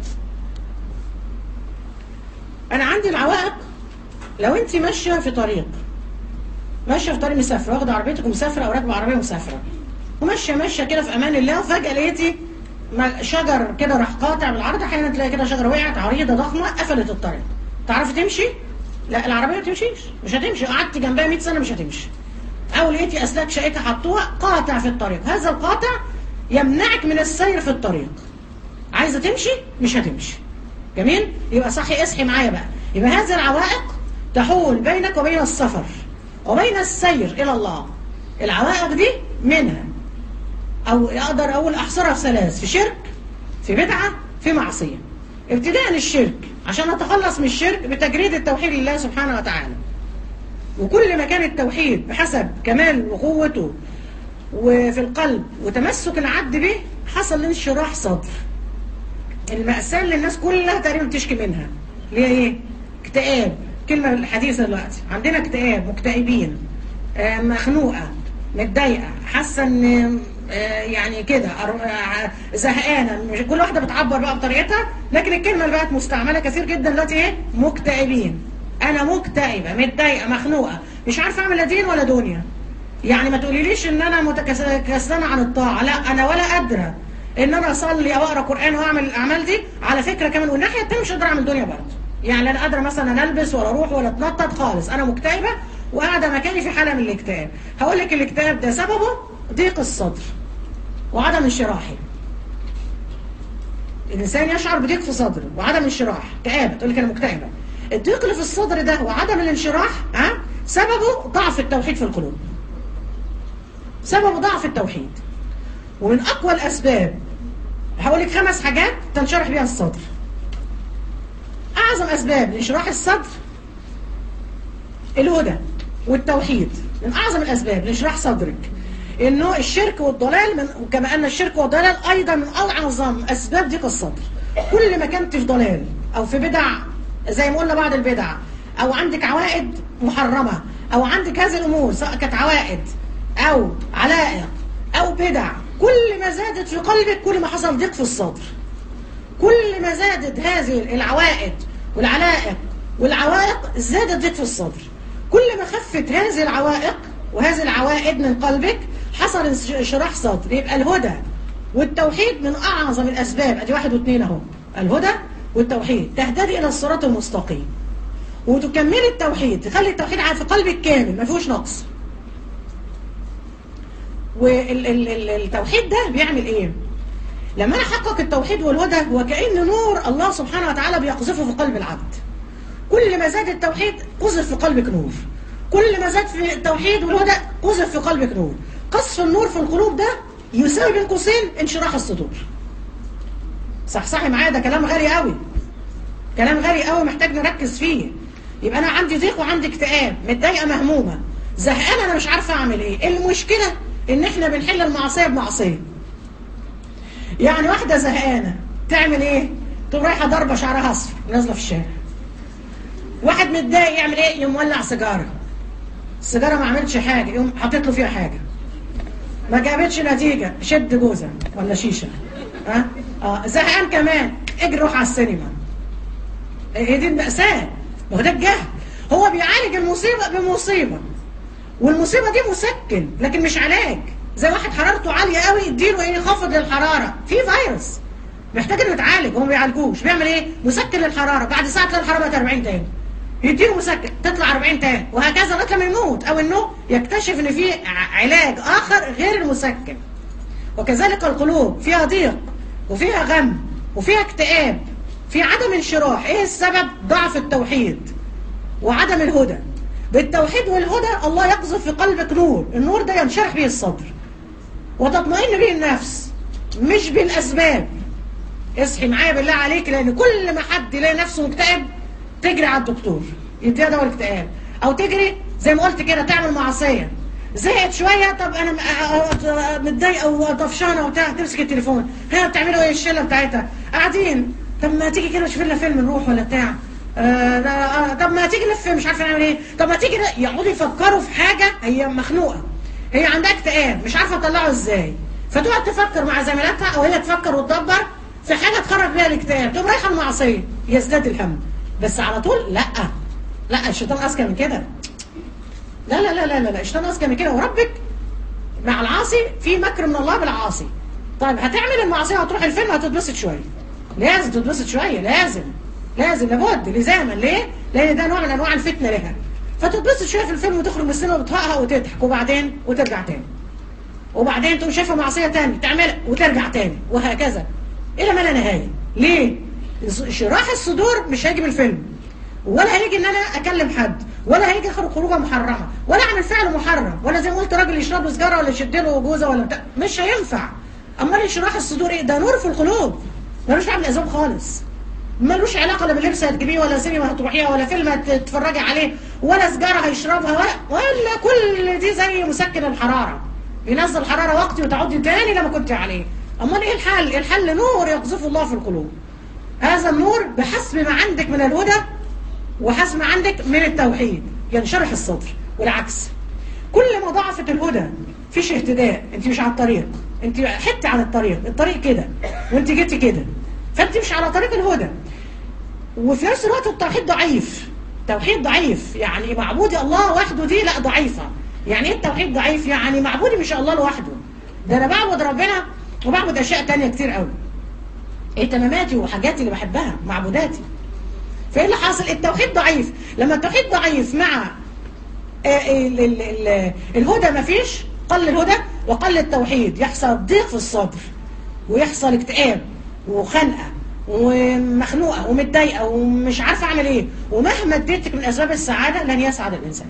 S1: انا عندي العوائق لو انت ماشيه في طريق ماشيه في طريق مسافره واخده عربيتك ومسافره او راكبه عربيه ومسافره وماشيه ماشيه كده في امان الله وفجاه لقيتي ما- شجر كده راح قاطع بالعرض احيانا تلاقي كده شجره وقعت عريضه ضخمه قفلت الطريق تعرفي تمشي لا العربيه ما تمشيش مش هتمشي قعدت جنبها 100 سنه مش هتمشي او لقيتي اسلاك شقتها حطوها قاطع في الطريق هذا القاطع يمنعك من السير في الطريق عايزه تمشي مش هتمشي جميل يبقى صحي اصحي معايا بقى يبقى هذه العوائق تحول بينك وبين السفر وبين السير الى الله العوائق دي منها او اقدر اقول احصرها في ثلاث في شرك في بدعه في معصيه ابتداء الشرك عشان اتخلص من الشرك بتجريد التوحيد لله سبحانه وتعالى وكل ما كان التوحيد بحسب كمال وقوته وفي القلب وتمسك العبد به حصل انشراح صدر المأساة اللي الناس كلها تقريبا بتشكي منها اللي هي ايه؟ اكتئاب كلمة الحديثة دلوقتي عندنا اكتئاب مكتئبين آه، مخنوقة متضايقة حاسة ان آه، يعني كده أر- آه، زهقانة مش كل واحدة بتعبر بقى بطريقتها لكن الكلمة اللي بقت مستعملة كثير جدا دلوقتي ايه؟ مكتئبين انا مكتئبة متضايقة مخنوقة مش عارفة اعمل لا دين ولا دنيا يعني ما تقوليليش ان انا متكسلانه عن الطاعه لا انا ولا قادره ان انا اصلي او اقرا قران واعمل الاعمال دي على فكره كمان والناحيه الثانيه مش قادره اعمل دنيا برضه يعني لا انا قادره مثلا البس ولا اروح ولا اتنطط خالص انا مكتئبه وقاعده مكاني في حاله من الاكتئاب هقول لك الاكتئاب ده سببه ضيق الصدر وعدم انشراحه الانسان يشعر بضيق في صدره وعدم انشراح اكتئاب تقول لك انا مكتئبه الضيق اللي في الصدر ده وعدم الانشراح ها سببه ضعف التوحيد في القلوب سببه ضعف التوحيد ومن اقوى الاسباب هقول لك خمس حاجات تنشرح بيها الصدر اعظم اسباب لانشراح الصدر الهدى والتوحيد من اعظم الاسباب لانشراح صدرك انه الشرك والضلال من وكما ان الشرك والضلال ايضا من اعظم اسباب ضيق الصدر كل ما كنت في ضلال او في بدع زي ما قلنا بعض البدع او عندك عوائد محرمه او عندك هذه الامور سواء كانت عوائد او علائق او بدع كل ما زادت في قلبك كل ما حصل ضيق في الصدر كل ما زادت هذه العوائد والعلائق والعوائق زاد ضيق في الصدر كل ما خفت هذه العوائق وهذه العوائد من قلبك حصل انشراح صدر يبقى الهدى والتوحيد من اعظم الاسباب ادي واحد واثنين اهو الهدى والتوحيد تهتدي الى الصراط المستقيم وتكملي التوحيد تخلي التوحيد في قلبك كامل ما فيهوش نقص والتوحيد ده بيعمل ايه لما انا احقق التوحيد والهدى هو كأن نور الله سبحانه وتعالى بيقذفه في قلب العبد كل ما زاد التوحيد قذف في قلبك نور كل ما زاد في التوحيد والهدى قذف في قلبك نور قذف النور في القلوب ده يساوي بين قوسين انشراح الصدور صح صح معايا ده كلام غالي قوي كلام غالي قوي محتاج نركز فيه يبقى انا عندي ضيق وعندي اكتئاب متضايقه مهمومه زهقانه انا مش عارفه اعمل ايه المشكله ان احنا بنحل المعصيه بمعصيه يعني واحده زهقانه تعمل ايه
S2: تقوم رايحه ضاربه شعرها اصفر نازله في الشارع واحد متضايق يعمل ايه يقوم مولع سيجاره السيجاره ما عملتش حاجه يقوم حاطط له فيها حاجه ما جابتش نتيجه شد جوزه ولا شيشه ها اه زهقان كمان اجري روح على السينما هي دي المأساة ما هو ده الجهل هو بيعالج المصيبة بمصيبة والمصيبة دي مسكن لكن مش علاج زي واحد حرارته عالية قوي اديله ايه خفض للحرارة في فيروس محتاج انه يتعالج هو ما بيعالجوش بيعمل ايه مسكن للحرارة بعد ساعة تلاقي الحرارة بقت 40 تاني يديله مسكن تطلع 40 تاني وهكذا لغايه لما يموت او انه يكتشف ان في ع- علاج اخر غير المسكن وكذلك القلوب فيها ضيق وفيها غم وفيها اكتئاب في عدم انشراح ايه السبب ضعف التوحيد وعدم الهدى بالتوحيد والهدى الله يقذف في قلبك نور النور ده ينشرح به الصدر وتطمئن به النفس مش بالاسباب اصحي معايا بالله عليك لان كل ما حد يلاقي نفسه مكتئب تجري على الدكتور يديها دواء الاكتئاب او تجري زي ما قلت كده تعمل معصيه زهقت شويه طب انا م- أ- أ- متضايقه وطفشانه وبتاع تمسك التليفون ها بتعملوا ايه الشله بتاعتها قاعدين طب ما تيجي كده نشوف لنا فيلم نروح ولا بتاع آه لا، آه طب ما تيجي نلف مش عارفه نعمل ايه طب ما تيجي ن- يقعدوا يفكروا في حاجه هي مخنوقه هي عندها اكتئاب مش عارفه تطلعه ازاي فتقعد تفكر مع زميلاتها او هي تفكر وتدبر في حاجه تخرج بيها الاكتئاب تقوم رايحه المعصيه يزداد الهم بس على طول لا لا الشيطان اذكى من كده لا لا لا لا لا لا الشيطان اذكى من كده وربك مع العاصي في مكر من الله بالعاصي طيب هتعمل المعصيه هتروح الفيلم هتتبسط شويه لازم تتبسط شويه لازم لازم لابد لزاما ليه؟ لان ده نوع من انواع الفتنه لها فتتبسط شويه في الفيلم وتخرج من السينما وتهقها وتضحك وبعدين وترجع تاني وبعدين تقوم شايفه معصيه تاني تعملها وترجع تاني وهكذا الى ما لا نهايه ليه؟ شراح الصدور مش هيجي من الفيلم ولا هيجي ان انا اكلم حد ولا هيجي اخرج خروجه محرمه ولا اعمل فعل محرم ولا زي ما قلت راجل يشرب له سجاره ولا يشد له جوزه ولا بتاع مش هينفع امال انشراح الصدور ايه ده نور في القلوب ملوش دعوه بالاسباب خالص ملوش علاقه لا باللبس هتجيبيه ولا سينما هتروحيها ولا فيلم هتتفرجي عليه ولا سجاره هيشربها ولا ولا كل دي زي مسكن الحراره ينزل حراره وقتي وتعودي تاني لما كنت عليه امال ايه الحل الحل نور يقذفه الله في القلوب هذا النور بحسب ما عندك من الهدى وحسب ما عندك من التوحيد ينشرح الصدر والعكس كل ما ضعفت الهدى فيش اهتداء انت مش على الطريق انت حتى عن الطريق الطريق كده وانت جيتي كده فانت مش على طريق الهدى وفي نفس الوقت التوحيد ضعيف توحيد ضعيف يعني معبودي الله وحده دي لا ضعيفة يعني ايه التوحيد ضعيف يعني معبودي مش الله لوحده ده انا بعبد ربنا وبعبد اشياء تانية كتير قوي اهتماماتي وحاجاتي اللي بحبها معبوداتي فايه اللي حاصل التوحيد ضعيف لما التوحيد ضعيف مع آه، ال- ال- ال- الهدى ما فيش قل الهدى وقل التوحيد يحصل ضيق في الصدر ويحصل اكتئاب وخنقه ومخنوقه ومتضايقه ومش عارفه اعمل ايه ومهما اديتك من اسباب السعاده لن يسعد الانسان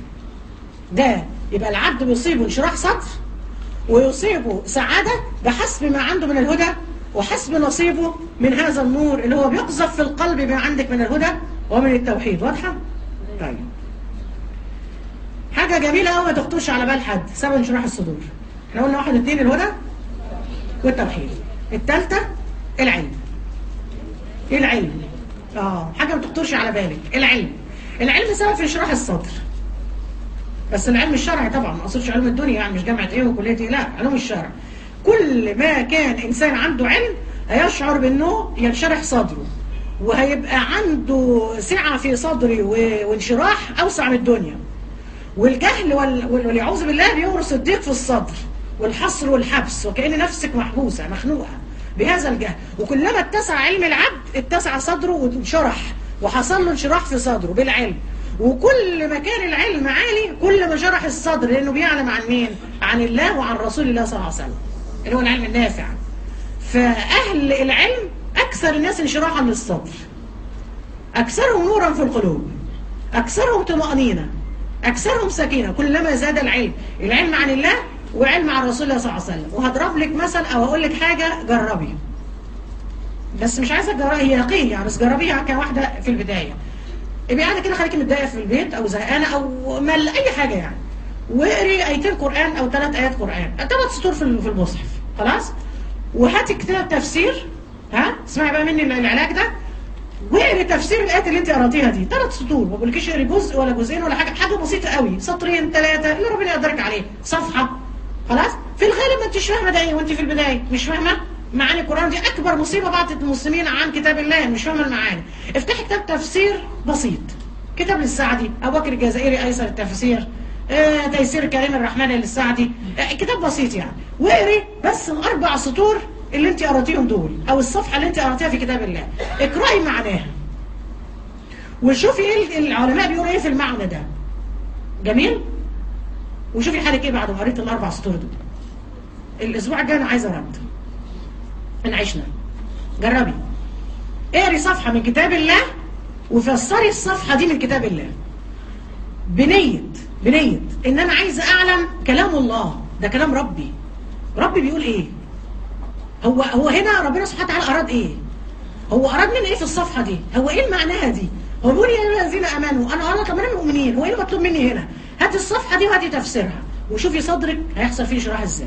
S2: ده يبقى العبد بيصيبه انشراح صدر ويصيبه سعاده بحسب ما عنده من الهدى وحسب نصيبه من هذا النور اللي هو بيقذف في القلب بما عندك من الهدى ومن التوحيد واضحه؟ طيب حاجة جميلة قوي ما تخطرش على بال حد سبب انشراح الصدور احنا قلنا واحد اتنين الهدى والتوحيد التالتة العلم ايه العلم اه حاجة ما تخطرش على بالك العلم العلم سبب في انشراح الصدر بس العلم الشرعي طبعا ما اقصدش علم الدنيا يعني مش جامعة ايه وكلية ايه لا علوم الشرع كل ما كان انسان عنده علم هيشعر بانه ينشرح صدره وهيبقى عنده سعة في صدره و- وانشراح اوسع من الدنيا والجهل وال- وال- والعوذ بالله بيورث الضيق في الصدر والحصر والحبس وكأن نفسك محبوسة مخنوقة بهذا الجهل وكلما اتسع علم العبد اتسع صدره وانشرح وحصل له انشراح في صدره بالعلم وكل ما كان العلم عالي كل ما شرح الصدر لانه بيعلم عن مين عن الله وعن رسول الله صلى الله عليه وسلم اللي هو العلم النافع فأهل العلم أكثر الناس انشراحا للصدر أكثرهم نورا في القلوب أكثرهم طمأنينة أكثرهم سكينة كلما زاد العلم العلم عن الله وعلم عن رسول الله صلى الله عليه وسلم وهضرب لك مثل أو هقول لك حاجة جربي بس مش عايزة تجربي هي يقين يعني بس جربيها كواحدة في البداية ابقي قاعدة كده خليكي متضايقة في البيت أو زهقانة أو مل أي حاجة يعني واقري آيتين قرآن أو ثلاث آيات قرآن ثلاث سطور في في المصحف خلاص وهاتي كتاب تفسير ها اسمعي بقى مني العلاج ده واقري تفسير الايات اللي انت قراتيها دي ثلاث سطور ما بقولكيش اقري جزء ولا جزئين ولا حاجه حاجه بسيطه قوي سطرين ثلاثه اللي ربنا يقدرك عليه صفحه خلاص في الغالب ما انتش فاهمه ده ايه وانت في البدايه مش فاهمه معاني القران دي اكبر مصيبه بعضت المسلمين عن كتاب الله مش فاهمه المعاني افتحي كتاب تفسير بسيط كتاب للسعدي ابو بكر الجزائري ايسر التفسير آه تيسير كريم الرحمن للسعدي آه كتاب بسيط يعني واقري بس الاربع سطور اللي انت قراتيهم دول او الصفحه اللي انت قراتيها في كتاب الله اقراي معناها وشوفي ايه العلماء بيقولوا ايه في المعنى ده جميل وشوفي حالك ايه بعد ما قريت الاربع سطور دول الاسبوع الجاي انا عايزه رد ان عشنا جربي اقري صفحه من كتاب الله وفسري الصفحه دي من كتاب الله بنيه بنيه ان انا عايزه اعلم كلام الله ده كلام ربي ربي بيقول ايه هو هو هنا ربنا سبحانه وتعالى اراد ايه هو اراد مني ايه في الصفحه دي هو ايه معناها دي هو بيقول يا الذين امنوا انا انا طب انا مؤمنين هو ايه المطلوب مني هنا هاتي الصفحه دي وهاتي تفسيرها وشوفي صدرك هيحصل فيه شرح ازاي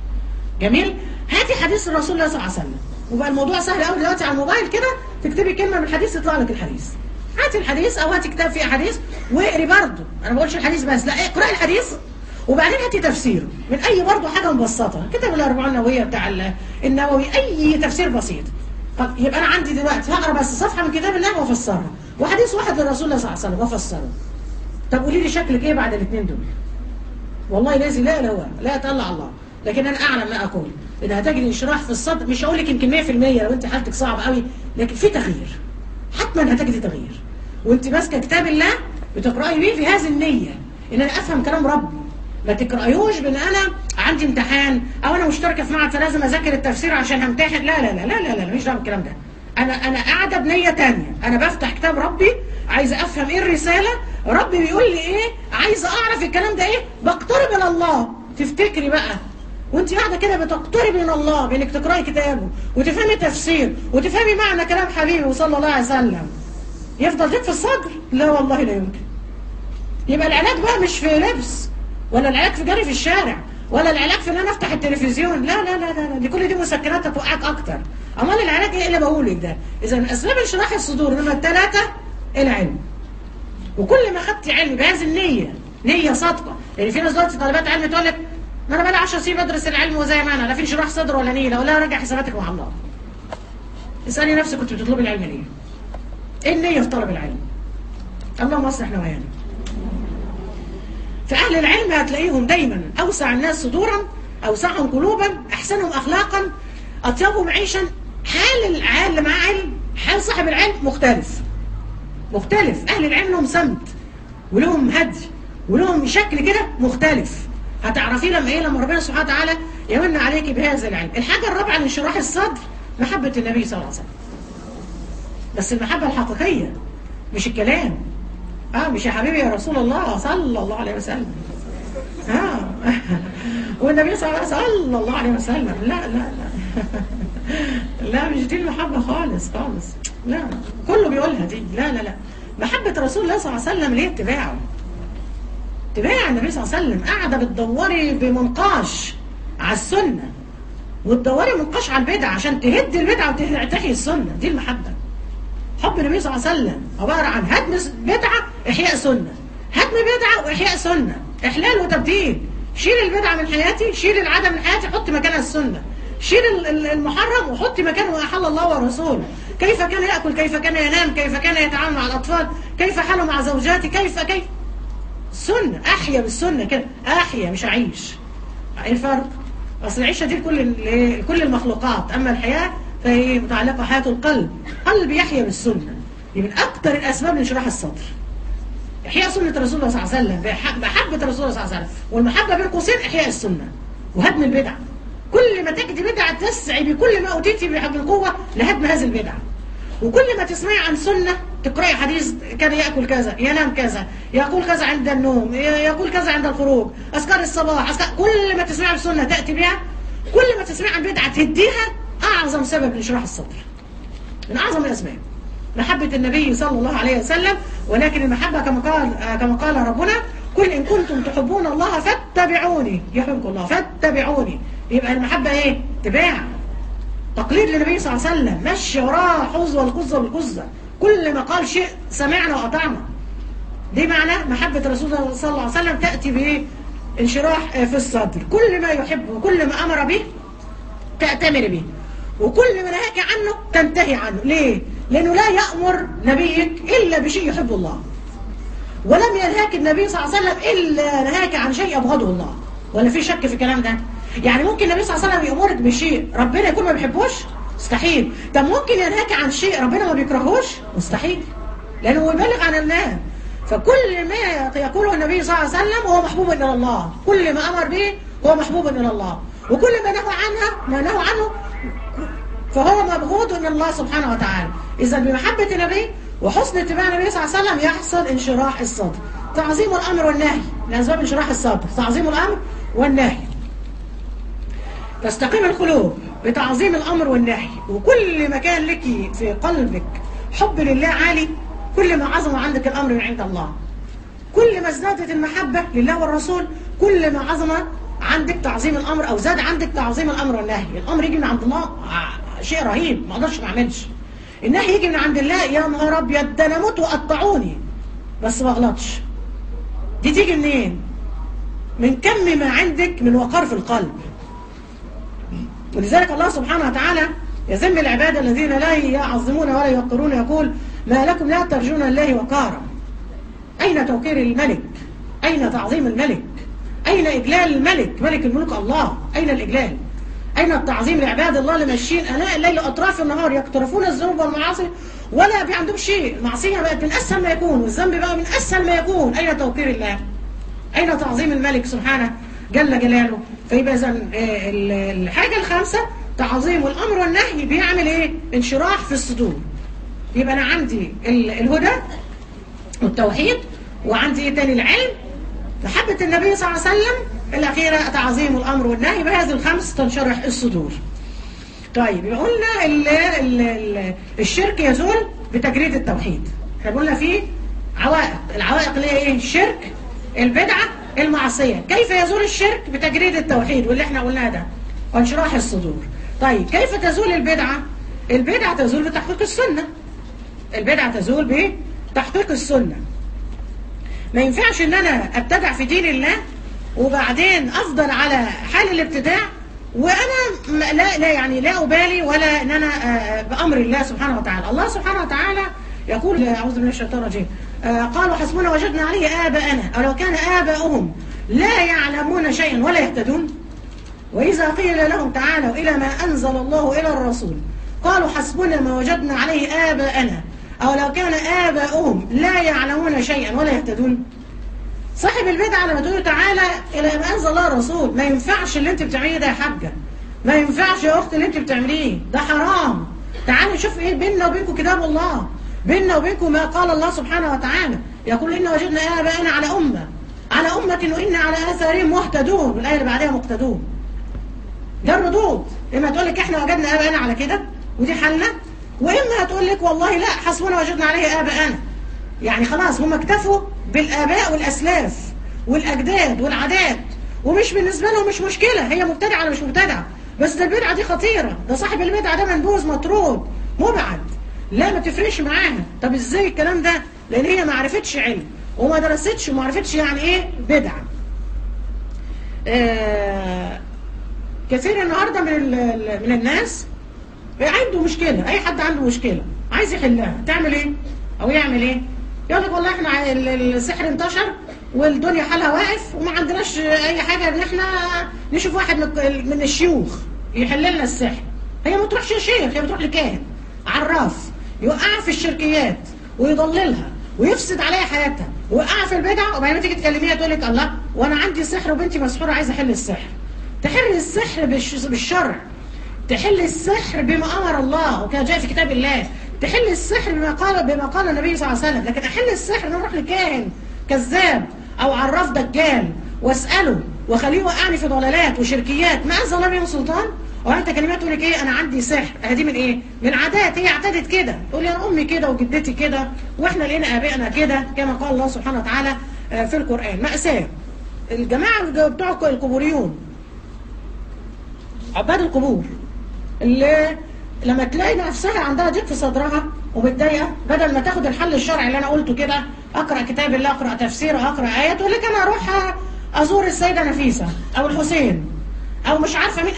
S2: جميل هاتي حديث الرسول الله صلى الله عليه وسلم وبقى الموضوع سهل قوي دلوقتي على الموبايل كده تكتبي كلمه من الحديث يطلع لك الحديث هاتي الحديث او هاتي كتاب فيه احاديث واقري برضه انا ما بقولش الحديث بس لا اقراي الحديث وبعدين هاتي تفسيره من اي برضه حاجه مبسطه كتاب الاربعون النوويه بتاع النووي اي تفسير بسيط طب يبقى انا عندي دلوقتي هقرا بس صفحه من كتاب الله وافسرها وحديث واحد للرسول الله صلى الله عليه وسلم وافسره طب قولي لي شكلك ايه بعد الاثنين دول والله الذي لا اله هو لا يتألى الله لكن انا اعلم ما اقول ان هتجد انشراح في الصدر مش هقول لك يمكن 100% لو انت حالتك صعبه قوي لكن في تغيير حتما هتجدي تغيير وانت ماسكه كتاب الله بتقراي بيه في هذه النيه ان انا افهم كلام ربي ما تقرايوش بان انا عندي امتحان او انا مشتركه في معهد فلازم اذاكر التفسير عشان همتحن لا لا لا لا لا لا مش دعوه بالكلام ده انا انا قاعده بنيه تانية انا بفتح كتاب ربي عايزه افهم ايه الرساله ربي بيقول لي ايه عايزه اعرف الكلام ده ايه بقترب من الله تفتكري بقى وانت قاعده كده بتقتربي من الله بانك تقراي كتابه وتفهمي تفسير وتفهمي معنى كلام حبيبه صلى الله عليه وسلم يفضل ضيق في الصدر لا والله لا يمكن يبقى العلاج بقى مش في لبس ولا العلاج في جري في الشارع ولا العلاج في ان انا افتح التلفزيون لا لا لا لا, لا. دي كل دي مسكنات هتوقعك اكتر امال العلاج ايه اللي بقوله لك ده اذا من اسباب انشراح الصدور نمره الثلاثه العلم وكل ما خدتي علم بهذه النيه نيه صادقه يعني في ناس دلوقتي طالبات علم تقول لك ما انا بقى 10 سنين بدرس العلم وزي ما انا لا في انشراح صدر ولا نيه ولا راجع حساباتك مع الله اسالي نفسك كنت بتطلبي العلم ليه ايه النيه في طلب العلم اللهم اصلح نوايانا فأهل العلم هتلاقيهم دايما أوسع الناس صدورا أوسعهم قلوبا أحسنهم أخلاقا أطيبهم عيشا حال العالم اللي معاه علم حال صاحب العلم مختلف مختلف أهل العلم لهم سمت ولهم هدي ولهم شكل كده مختلف هتعرفيه لما ايه لما ربنا سبحانه وتعالى يمن عليك بهذا العلم الحاجة الرابعة لانشراح الصدر محبة النبي صلى الله عليه وسلم بس المحبة الحقيقية مش الكلام اه مش يا حبيبي يا رسول الله صلى الله عليه وسلم اه والنبي صلى الله, صلى الله عليه وسلم لا لا لا لا مش دي المحبة خالص خالص لا كله بيقولها دي لا لا لا محبة رسول الله صلى الله عليه وسلم ليه اتباعه اتباع النبي صلى الله عليه وسلم قاعدة بتدوري بمنقاش على السنة وتدوري منقاش على البدعة عشان تهدي البدعة وتحيي السنة دي المحبة حب النبي صلى الله عليه وسلم عبارة عن هدم بدعة إحياء سنة هدم بدعة وإحياء سنة إحلال وتبديل شيل البدعة من حياتي شيل العادة من حياتي حط مكانها السنة شيل المحرم وحط مكانه ما أحل الله ورسوله كيف كان يأكل كيف كان ينام كيف كان يتعامل مع الأطفال كيف حاله مع زوجاتي كيف كيف سنة أحيا بالسنة كده أحيا مش أعيش إيه الفرق أصل العيشة دي لكل كل المخلوقات أما الحياة فهي متعلقة حياة القلب قلب يحيا بالسنة دي من أكثر الأسباب لانشراح الصدر إحياء سنة رسول الله صلى الله عليه وسلم محبة رسول الله صلى الله عليه وسلم والمحبة بين قوسين إحياء السنة وهدم البدع كل ما تجد بدعة تسعي بكل ما أوتيتي بالقوة لهدم هذه البدعة وكل ما تسمعي عن سنة تقرأي حديث كان يأكل كذا ينام كذا يقول كذا عند النوم يقول كذا عند الخروج أذكار الصباح أذكار كل ما تسمعي عن سنة تأتي بها كل ما تسمعي عن بدعة تهديها أعظم سبب لانشراح الصدر من أعظم الأسباب محبة النبي صلى الله عليه وسلم ولكن المحبة كما قال كما قال ربنا قل إن كنتم تحبون الله فاتبعوني يحبكم الله فاتبعوني يبقى المحبة إيه؟ اتباع تقليد للنبي صلى الله عليه وسلم مشي وراه حظ والقزة بالقزة كل ما قال شيء سمعنا وأطعنا دي معنى محبة رسول الله صلى الله عليه وسلم تأتي بإيه؟ انشراح في الصدر كل ما يحبه وكل ما أمر به تأتمر به وكل ما نهاك عنه تنتهي عنه ليه؟ لأنه لا يأمر نبيك إلا بشيء يحب الله ولم ينهاك النبي صلى الله عليه وسلم إلا نهاك عن شيء أبغضه الله ولا في شك في الكلام ده يعني ممكن النبي صلى الله عليه وسلم يأمرك بشيء ربنا يكون ما بيحبوش مستحيل طب ممكن ينهاك عن شيء ربنا ما بيكرهوش مستحيل لأنه هو يبلغ عن الله فكل ما يقوله النبي صلى الله عليه وسلم هو محبوب إلى الله كل ما أمر به هو محبوب إلى الله وكل ما نهى عنها ما نهى عنه فهو مبغوض من الله سبحانه وتعالى إذا بمحبة النبي وحسن اتباع النبي صلى الله عليه وسلم يحصل انشراح الصدر تعظيم الأمر والنهي من أسباب انشراح الصدر تعظيم الأمر والنهي تستقيم القلوب بتعظيم الأمر والنهي وكل ما كان لك في قلبك حب لله عالي كل ما عظم عندك الأمر من عند الله كل ما ازدادت المحبة لله والرسول كل ما عظم عندك تعظيم الأمر أو زاد عندك تعظيم الأمر والنهي الأمر يجي من عند الله شيء رهيب ما اقدرش ما اعملش النهي يجي من عند الله يا نهار ابيض ده انا اموت وقطعوني بس ما اغلطش دي تيجي منين من كم ما عندك من وقار في القلب ولذلك الله سبحانه وتعالى يذم العباد الذين لا يعظمون ولا يوقرون يقول ما لكم لا ترجون الله وقارا أين توقير الملك أين تعظيم الملك أين إجلال الملك ملك الملوك الله أين الإجلال أين التعظيم لعباد الله اللي ماشيين أناء الليل أطراف النهار يقترفون الذنوب والمعاصي ولا عندهم شيء المعصية بقت من أسهل ما يكون والذنب بقى من أسهل ما يكون أين توقير الله أين تعظيم الملك سبحانه جل جلاله فيبقى إذا الحاجة الخامسة تعظيم الأمر والنهي بيعمل إيه انشراح في الصدور يبقى أنا عندي الهدى والتوحيد وعندي إيه تاني العلم محبة النبي صلى الله عليه وسلم الأخيرة تعظيم الأمر والنهي بهذه الخمس تنشرح الصدور طيب يبقى قلنا ال ال ال الشرك يزول بتجريد التوحيد احنا قلنا فيه عوائق العوائق اللي هي ايه الشرك البدعة المعصية كيف يزول الشرك بتجريد التوحيد واللي احنا قلناه ده وانشراح الصدور طيب كيف تزول البدعة البدعة تزول بتحقيق السنة البدعة تزول بتحقيق السنة ما ينفعش ان انا ابتدع في دين الله وبعدين افضل على حال الابتداع وانا لا لا يعني لا ابالي ولا ان انا بامر الله سبحانه وتعالى الله سبحانه وتعالى يقول اعوذ بالله من الشيطان الرجيم قالوا حسبنا وجدنا عليه اباءنا او لو كان اباؤهم لا يعلمون شيئا ولا يهتدون واذا قيل لهم تعالوا الى ما انزل الله الى الرسول قالوا حسبنا ما وجدنا عليه اباءنا او لو كان اباؤهم لا يعلمون شيئا ولا يهتدون صاحب البدعة لما تقول تعالى إلى ما أنزل الله الرسول ما ينفعش اللي أنت بتعمليه ده يا حاجة ما ينفعش يا أخت اللي أنت بتعمليه ده حرام تعالوا نشوف إيه بيننا وبينكم كتاب الله بيننا وبينكم ما قال الله سبحانه وتعالى يقول إنا وجدنا آباءنا على أمة على أمة وإنا على آثارهم مهتدون والآية اللي بعدها مقتدون ده الردود إما تقول لك إحنا وجدنا آباءنا على كده ودي حالنا وإما هتقول لك والله لا حسبنا وجدنا عليه آباءنا يعني خلاص هم اكتفوا بالآباء والأسلاف والأجداد والعادات ومش بالنسبة لهم مش مشكلة هي مبتدعة ولا مش مبتدعة بس ده البدعة دي خطيرة ده صاحب البدعة ده منبوذ مطرود مبعد لا ما تفرقش معاها طب ازاي الكلام ده لان هي ما عرفتش علم وما درستش وما عرفتش يعني ايه بدعة آه كثير النهاردة من, من الناس عنده مشكلة اي حد عنده مشكلة عايز يحلها تعمل ايه او يعمل ايه يقول لك والله احنا السحر انتشر والدنيا حالها واقف وما عندناش اي حاجة ان احنا نشوف واحد من الشيوخ يحل لنا السحر هي ما تروحش شيخ هي بتروح لكاهن عراف يوقعها في الشركيات ويضللها ويفسد عليها حياتها ويوقعها في البدع وبعدين تيجي تكلميها تقول لك الله وانا عندي سحر وبنتي مسحوره عايزه احل السحر تحل السحر بالشرع تحل السحر بما امر الله وكان جاء في كتاب الله تحل السحر بما قال بما قال النبي صلى الله عليه وسلم لكن احل السحر ان اروح لكاهن كذاب او عراف دجال واساله وخليه يوقعني في ضلالات وشركيات ما انزل الله بهم سلطان وانت كلمات تقول لك ايه انا عندي سحر هدي من ايه من عادات هي اعتادت كده تقول لي انا امي كده وجدتي كده واحنا لقينا ابائنا كده كما قال الله سبحانه وتعالى في القران ماساه الجماعه بتوع القبوريون عباد القبور اللي لما تلاقي نفسها عندها ضيق في صدرها ومتضايقه بدل ما تاخد الحل الشرعي اللي انا قلته كده اقرا كتاب الله اقرا تفسير اقرا ايات تقول لك انا اروح ازور السيده نفيسه او الحسين او مش عارفه من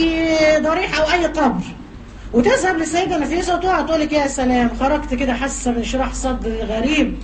S2: اي ضريح او اي قبر وتذهب للسيده نفيسه وتقعد تقول لك يا سلام خرجت كده حاسه بانشراح صدر غريب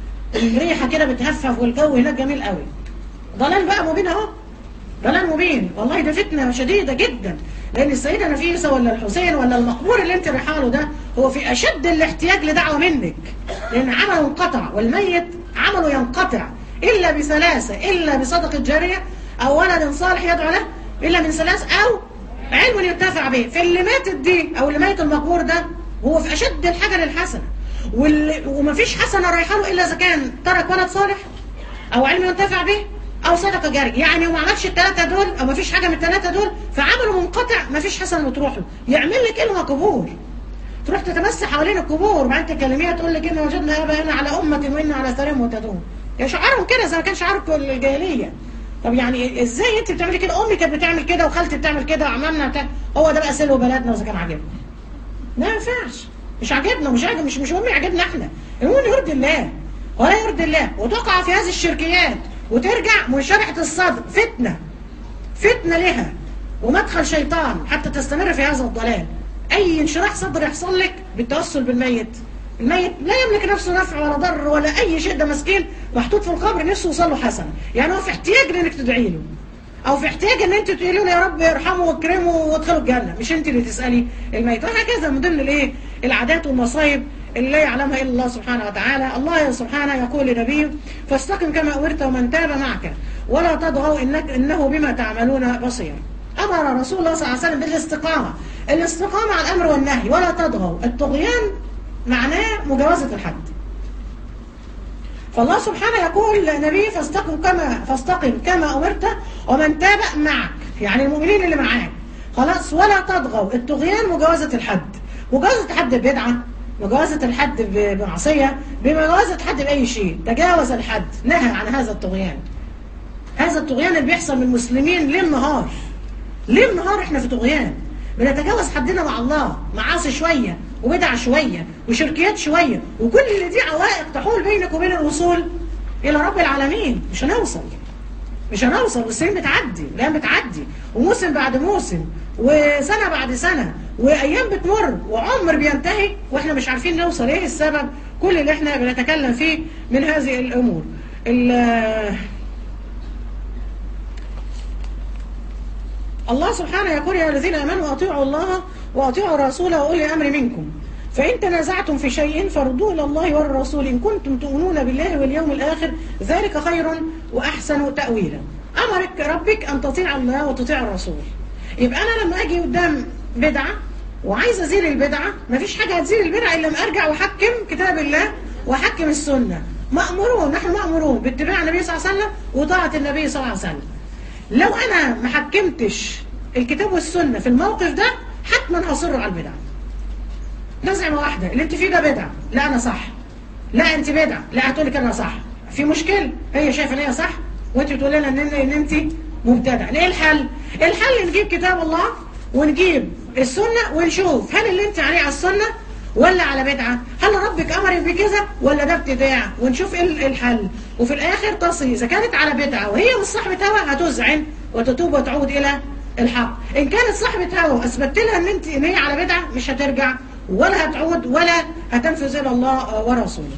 S2: الريحه كده بتهفف والجو هناك جميل قوي ضلال بقى مبين اهو ضلال مبين والله ده فتنه شديده جدا لان السيده نفيسه ولا الحسين ولا المقبور اللي انت رايحه له ده هو في اشد الاحتياج لدعوه منك لان عمله انقطع والميت عمله ينقطع الا بثلاثه الا بصدقه جاريه او ولد صالح يدعو له الا من ثلاث او علم ينتفع به في اللي ماتت دي او اللي ميت المقبور ده هو في اشد الحاجه للحسنه واللي ومفيش حسنه رايحه له الا اذا كان ترك ولد صالح او علم ينتفع به او صدقه جاريه يعني وما عملش الثلاثه دول او ما فيش حاجه من الثلاثه دول فعمله منقطع ما فيش حسنه بتروح له يعمل لك ايه قبور تروح تتمسح حوالين القبور وبعدين تكلميها تقول لك ان وجدنا اباءنا على امه وان على اثارهم مهتدون يا شعارهم كده زي ما كان شعار الجاهليه طب يعني ازاي انت بتعملي كده امي كانت بتعمل كده وخالتي بتعمل كده وعمامنا بتاع هو ده بقى سلو بلدنا واذا كان عاجبنا ما ينفعش مش عاجبنا مش عاجب مش مش مهم يعجبنا احنا المهم يرضي الله ولا يرضي الله وتقع في هذه الشركيات وترجع منشرحة الصدر فتنة فتنة لها ومدخل شيطان حتى تستمر في هذا الضلال أي انشراح صدر يحصل لك بالتوسل بالميت الميت لا يملك نفسه نفع ولا ضر ولا أي شيء ده مسكين محطوط في القبر نفسه يوصل له حسنة يعني هو في احتياج لأنك تدعي له أو في احتياج أن أنت تقولي له يا رب ارحمه واكرمه وادخله الجنة مش أنت اللي تسألي الميت وهكذا من ضمن الإيه العادات والمصايب اللي لا يعلمها إلا الله سبحانه وتعالى الله سبحانه يقول لنبيه فاستقم كما أمرت ومن تاب معك ولا تضغوا إنك إنه بما تعملون بصير أمر رسول الله صلى الله عليه وسلم بالاستقامة الاستقامة على الأمر والنهي ولا تضغوا الطغيان معناه مجاوزة الحد فالله سبحانه يقول للنبي فاستقم كما فاستقم كما أمرت ومن تاب معك يعني المؤمنين اللي معاك خلاص ولا تضغوا الطغيان مجاوزة الحد مجاوزة الحد بدعة مجاوزة الحد بمعصية بمجاوزة الحد بأي شيء تجاوز الحد نهى عن هذا الطغيان هذا الطغيان اللي بيحصل من المسلمين ليل نهار ليل نهار احنا في طغيان بنتجاوز حدنا مع الله معاصي شوية وبدع شوية وشركيات شوية وكل اللي دي عوائق تحول بينك وبين الوصول إلى رب العالمين مش هنوصل مش هنوصل والسنين بتعدي الأيام بتعدي وموسم بعد موسم وسنة بعد سنة وأيام بتمر وعمر بينتهي وإحنا مش عارفين نوصل إيه السبب كل اللي إحنا بنتكلم فيه من هذه الأمور الله سبحانه يقول يا الذين امنوا اطيعوا الله واطيعوا الرسول واولي الامر منكم فان تنازعتم في شيء فردوه الى الله والرسول ان كنتم تؤمنون بالله واليوم الاخر ذلك خير واحسن تاويلا امرك ربك ان تطيع الله وتطيع الرسول يبقى انا لما اجي قدام بدعه وعايز ازيل البدعه مفيش حاجه هتزيل البدعه الا لما ارجع واحكم كتاب الله واحكم السنه مامورون نحن مامورون باتباع النبي صلى الله عليه وسلم وطاعه النبي صلى الله عليه وسلم لو انا ما حكمتش الكتاب والسنة في الموقف ده حتما هصر على البدع نزعمة واحدة اللي انت فيه ده بدع لا انا صح لا انت بدع لا هتقولك انا صح في مشكلة هي شايفة ان هي صح وانت بتقول لنا ان, إن انت مبتدع ايه الحل الحل نجيب كتاب الله ونجيب السنة ونشوف هل اللي انت عليه على السنة ولا على بدعة هل ربك أمرك بكذا ولا ده ابتداع ونشوف ايه الحل وفي الآخر تصي إذا كانت على بدعة وهي مش صاحبة هوى هتذعن وتتوب وتعود إلى الحق إن كانت صاحبة هوى أثبتت لها إن, انت إن هي على بدعة مش هترجع ولا هتعود ولا هتنفذ إلى الله ورسوله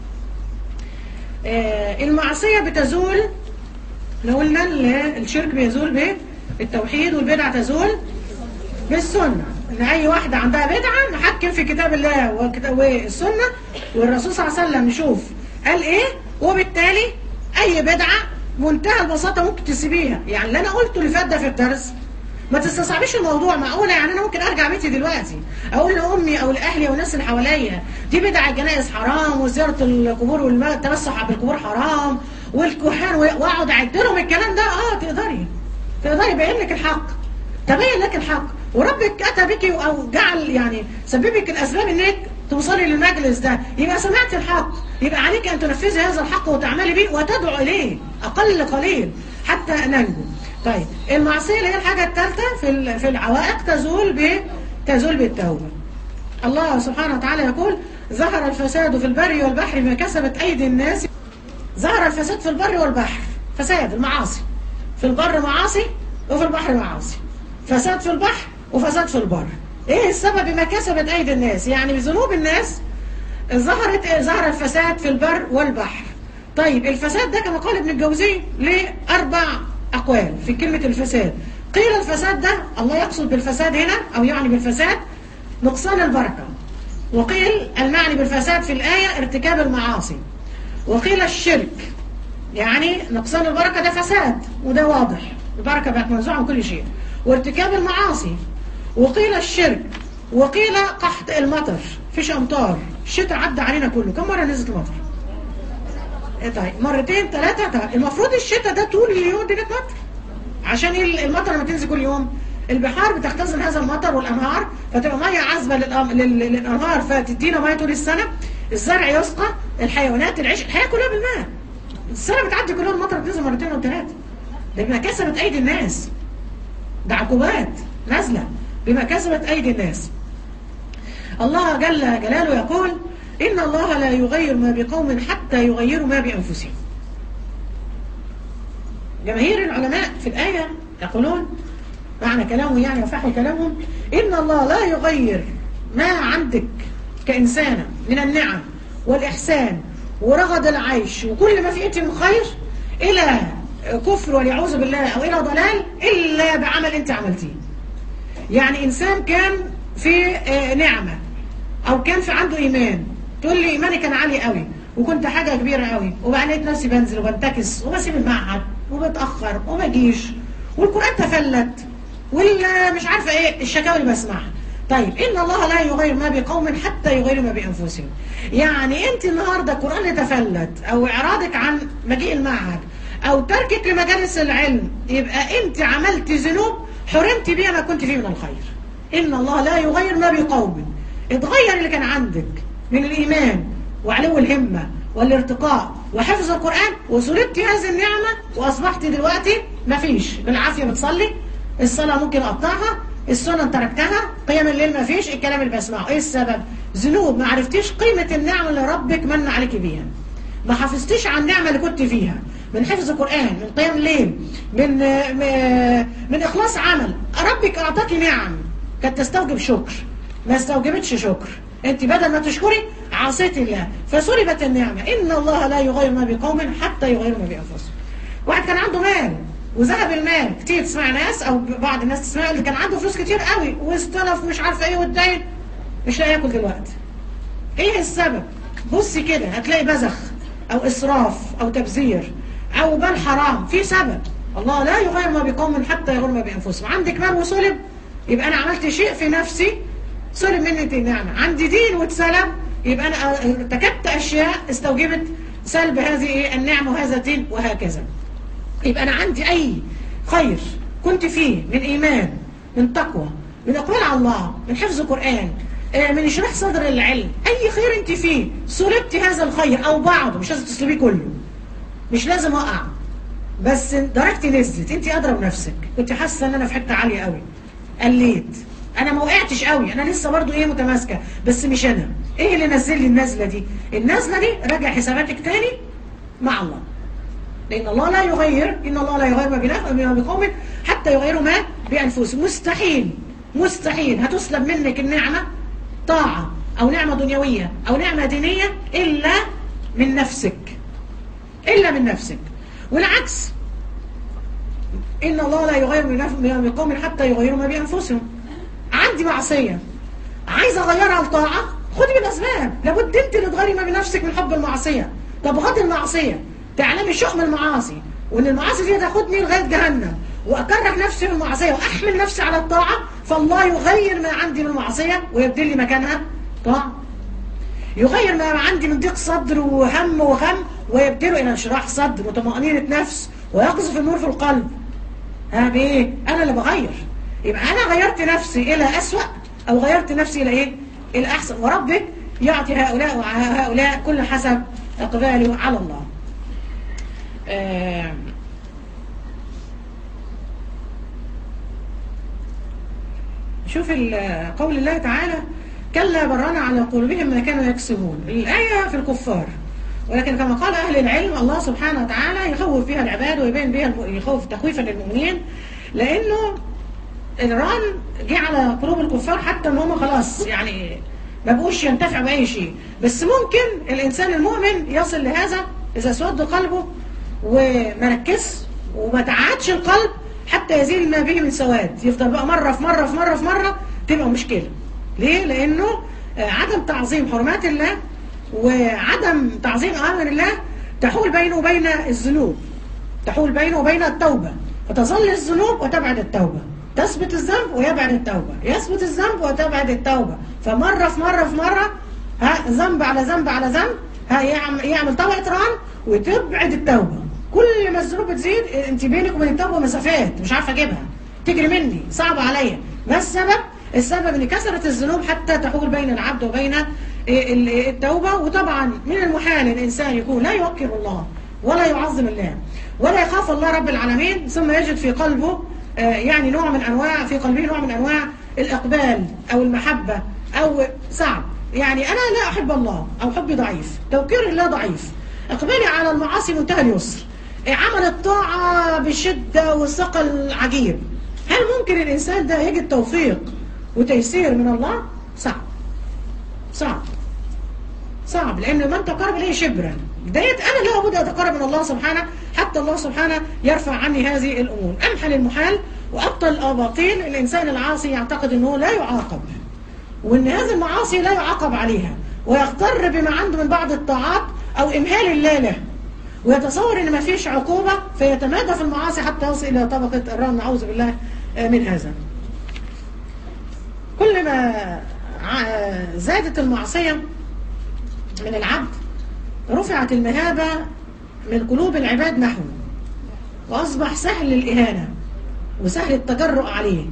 S2: آه المعصية بتزول لو قلنا الشرك بيزول بالتوحيد والبدعة تزول بالسنة ان اي واحدة عندها بدعة نحكم في كتاب الله والسنة والرسول صلى الله عليه وسلم نشوف قال ايه وبالتالي اي بدعة منتهى البساطة ممكن تسيبيها يعني اللي انا قلته اللي فات ده في الدرس ما تستصعبيش الموضوع معقولة يعني انا ممكن ارجع بيتي دلوقتي اقول لامي او لاهلي او الناس اللي حواليا دي بدع الجنائز حرام وزيارة القبور والتمسح بالقبور حرام والكهان واقعد اعد لهم الكلام ده اه تقدري تقدري يبين لك الحق تبين لك الحق وربك أتى بك أو جعل يعني سببك الأسباب إنك توصلي للمجلس ده يبقى سمعت الحق يبقى عليك أن تنفذي هذا الحق وتعملي به وتدعو إليه أقل قليل حتى ننجو طيب المعصية اللي هي الحاجة الثالثة في في العوائق تزول تزول بالتوبة الله سبحانه وتعالى يقول ظهر الفساد في البر والبحر بما كسبت أيدي الناس ظهر الفساد في البر والبحر فساد المعاصي في البر معاصي وفي البحر معاصي فساد في البحر وفساد في البر ايه السبب بما كسبت ايدي الناس يعني بذنوب الناس ظهرت ظهر الفساد في البر والبحر طيب الفساد ده كما قال ابن الجوزي لاربع اقوال في كلمه الفساد قيل الفساد ده الله يقصد بالفساد هنا او يعني بالفساد نقصان البركه وقيل المعني بالفساد في الايه ارتكاب المعاصي وقيل الشرك يعني نقصان البركه ده فساد وده واضح البركه بقت منزوعه من كل شيء وارتكاب المعاصي وقيل الشرك وقيل قحط المطر فيش امطار الشتاء عدى علينا كله كم مره نزلت المطر إيه طيب مرتين ثلاثه طيب. المفروض الشتاء ده طول اليوم دي مطر عشان إيه المطر لما تنزل كل يوم البحار بتختزن هذا المطر والانهار فتبقى ميه عذبه للأم... لل... للانهار فتدينا ميه طول السنه الزرع يسقى الحيوانات العيش الحياه كلها بالماء السنه بتعدي كلها المطر بتنزل مرتين وثلاثه ده بما كسبت ايدي الناس ده عقوبات نازله بما كسبت ايدي الناس الله جل جلاله يقول ان الله لا يغير ما بقوم حتى يغيروا ما بانفسهم جماهير العلماء في الايه يقولون معنى كلامه يعني وفحوا كلامهم ان الله لا يغير ما عندك كانسانه من النعم والاحسان ورغد العيش وكل ما في انت من خير الى كفر والعياذ بالله او الى ضلال الا بعمل انت عملتيه يعني انسان كان في نعمه او كان في عنده ايمان تقول لي ايماني كان عالي قوي وكنت حاجه كبيره قوي وبعدين لقيت نفسي بنزل وبنتكس وبسيب المعهد وبتاخر وما اجيش والقران تفلت والمش عارفه ايه الشكاوي اللي بسمعها طيب ان الله لا يغير ما بقوم حتى يغيروا ما بانفسهم يعني انت النهارده القران تفلت او اعراضك عن مجيء المعهد او تركك لمجالس العلم يبقى انت عملت ذنوب حرمت بيها ما كنت فيه من الخير ان الله لا يغير ما بقوم اتغير اللي كان عندك من الايمان وعلو الهمه والارتقاء وحفظ القران وسلبت هذه النعمه واصبحت دلوقتي ما فيش بالعافيه بتصلي الصلاه ممكن اقطعها السنن تركتها قيام الليل ما فيش الكلام اللي بسمعه ايه السبب ذنوب ما عرفتيش قيمه النعمه اللي ربك من عليك بيها ما حافظتيش على النعمه اللي كنت فيها من حفظ القرآن من قيام الليل من من إخلاص عمل ربك أعطاك نعم كانت تستوجب شكر ما استوجبتش شكر أنت بدل ما تشكري عصيت الله فسلبت النعمة إن الله لا يغير ما بقوم حتى يغيروا ما بأنفسهم واحد كان عنده مال وذهب المال كتير تسمع ناس أو بعض الناس تسمع اللي كان عنده فلوس كتير قوي واستلف مش عارفة إيه والدين مش لاقي ياكل دلوقتي إيه السبب؟ بصي كده هتلاقي بذخ أو إسراف أو تبذير او بل حرام في سبب الله لا يغير ما بقوم حتى يغير ما بانفسهم عندك مال وسلب يبقى انا عملت شيء في نفسي سلب مني النعمه عندي دين واتسلب يبقى انا ارتكبت اشياء استوجبت سلب هذه النعمه وهذا الدين وهكذا يبقى انا عندي اي خير كنت فيه من ايمان من تقوى من اقوال على الله من حفظ قران من اشراح صدر العلم اي خير انت فيه سلبت هذا الخير او بعضه مش لازم تسلبيه كله مش لازم اقع بس درجتي نزلت انت ادرى بنفسك كنت حاسه ان انا في حته عاليه قوي قليت انا ما وقعتش قوي انا لسه برضو ايه متماسكه بس مش انا ايه اللي نزل لي النزله دي النزله دي راجع حساباتك تاني مع الله لان الله لا يغير ان الله لا يغير ما بقوم حتى يغيروا ما بانفسهم مستحيل مستحيل هتسلب منك النعمه طاعه او نعمه دنيويه او نعمه دينيه الا من نفسك إلا من نفسك والعكس إن الله لا يغير من قوم حتى يغيروا ما بأنفسهم عندي معصية عايز أغيرها لطاعة خدي بالأسباب لابد أنت اللي تغيري ما بنفسك من حب المعصية طب غض المعصية تعلمي شؤم المعاصي وإن المعاصي دي تاخدني لغاية جهنم وأكره نفسي من المعصية وأحمل نفسي على الطاعة فالله يغير ما عندي من المعصية ويبدل لي مكانها طاعة يغير ما عندي من ضيق صدر وهم وغم ويبدله الى انشراح صدر وطمأنينة نفس ويقذف النور في القلب ها بايه انا اللي بغير يبقى انا غيرت نفسي الى اسوأ او غيرت نفسي الى ايه الى احسن وربك يعطي هؤلاء وهؤلاء كل حسب اقباله على الله آه
S1: شوف ال- قول الله تعالى كلا برنا على قلوبهم ما كانوا يكسبون الآية في الكفار ولكن كما قال أهل العلم الله سبحانه وتعالى يخوف بها العباد ويبين بها الم- يخوف تخويفا للمؤمنين لأنه الران جه على قلوب الكفار حتى ان هم خلاص يعني ما بقوش ينتفعوا باي شيء بس ممكن الانسان المؤمن يصل لهذا اذا اسود قلبه وما ركزش وما تعادش القلب حتى يزيل ما به من سواد يفضل بقى مره في مره في مره في مره تبقى مشكله ليه لانه آه، عدم تعظيم حرمات الله وعدم تعظيم اوامر الله تحول بينه وبين الذنوب تحول بينه وبين التوبة فتظل الذنوب وتبعد التوبة تثبت الذنب ويبعد التوبة يثبت الذنب وتبعد التوبة فمرة في مرة في مرة ها ذنب على ذنب على ذنب ها يعمل, يعمل طبقة ران وتبعد التوبة كل ما الذنوب بتزيد انت بينك وبين التوبة مسافات مش عارفة اجيبها تجري مني صعبة عليا ما السبب؟ السبب ان كثرة الذنوب حتى تحول بين العبد وبين ال- ال- التوبة وطبعا من المحال الانسان يكون لا يوكل الله ولا يعظم الله ولا يخاف الله رب العالمين ثم يجد في قلبه آه، يعني نوع من انواع في قلبه نوع من انواع الاقبال او المحبه او صعب يعني انا لا احب الله او حبي ضعيف توقير الله ضعيف اقبالي على المعاصي منتهى اليسر آه، عمل الطاعه بشده وثقل عجيب هل ممكن الانسان ده يجد توفيق وتيسير من الله صعب صعب صعب لان من تقرب اليه شبرا بدايه انا لا ابد اتقرب من الله سبحانه حتى الله سبحانه يرفع عني هذه الامور امحل المحال وابطل الاباطيل الانسان العاصي يعتقد انه لا يعاقب وان هذه المعاصي لا يعاقب عليها ويغتر بما عنده من بعض الطاعات او امهال الله له ويتصور ان ما فيش عقوبه فيتمادى في المعاصي حتى يصل الى طبقه الران نعوذ بالله آه، من هذا كل ما ع- زادت المعصيه من العبد رفعت المهابة من قلوب العباد نحوه وأصبح سهل الإهانة وسهل التجرؤ عليه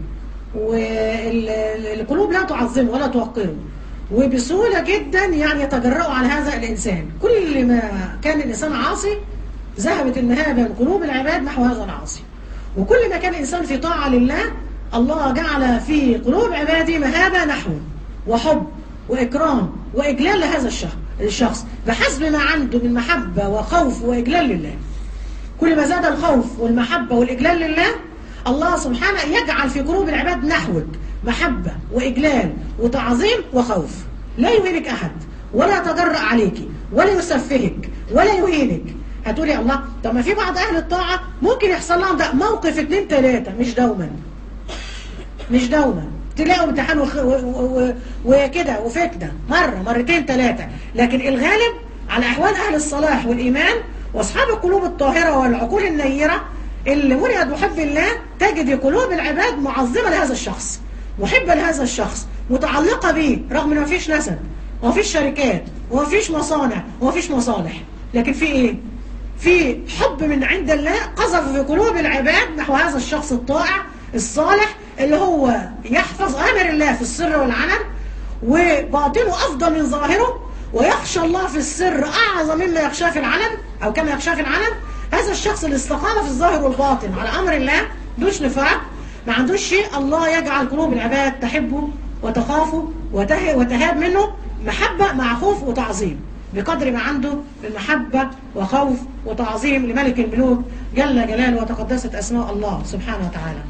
S1: والقلوب لا تعظمه ولا توقره وبسهولة جدا يعني يتجرؤوا على هذا الإنسان كل ما كان الإنسان عاصي ذهبت المهابة من قلوب العباد نحو هذا العاصي وكل ما كان الإنسان في طاعة لله الله جعل في قلوب عباده مهابة نحوه وحب وإكرام وإجلال لهذا الشخص الشخص بحسب ما عنده من محبة وخوف وإجلال لله كل ما زاد الخوف والمحبة والإجلال لله الله سبحانه يجعل في قلوب العباد نحوك محبة وإجلال وتعظيم وخوف لا يهينك أحد ولا يتجرأ عليك ولا يسفهك ولا يهينك هتقولي الله طب ما في بعض أهل الطاعة ممكن يحصل لهم ده موقف اتنين تلاتة مش دوما مش دوما تلاقوا امتحان وخ- و- و- و- وكده وفتنة مرة مرتين ثلاثة لكن الغالب على أحوال أهل الصلاح والإيمان وأصحاب القلوب الطاهرة والعقول النيرة اللي مرئت بحب الله تجد قلوب العباد معظمة لهذا الشخص محبة لهذا الشخص متعلقة به رغم ان مفيش نسب ومفيش شركات ومفيش مصانع ومفيش مصالح لكن في ايه في حب من عند الله قذف في قلوب العباد نحو هذا الشخص الطائع الصالح اللي هو يحفظ امر الله في السر والعلن وباطنه افضل من ظاهره ويخشى الله في السر اعظم مما يخشاه في العلن او كما يخشاه في العلن هذا الشخص اللي استقام في الظاهر والباطن على امر الله دوش نفاق ما عندوش شيء الله يجعل قلوب العباد تحبه وتخافه وته- وتهاب منه محبة مع خوف وتعظيم بقدر ما عنده من محبة وخوف وتعظيم لملك الملوك جل جلاله وتقدست أسماء الله سبحانه وتعالى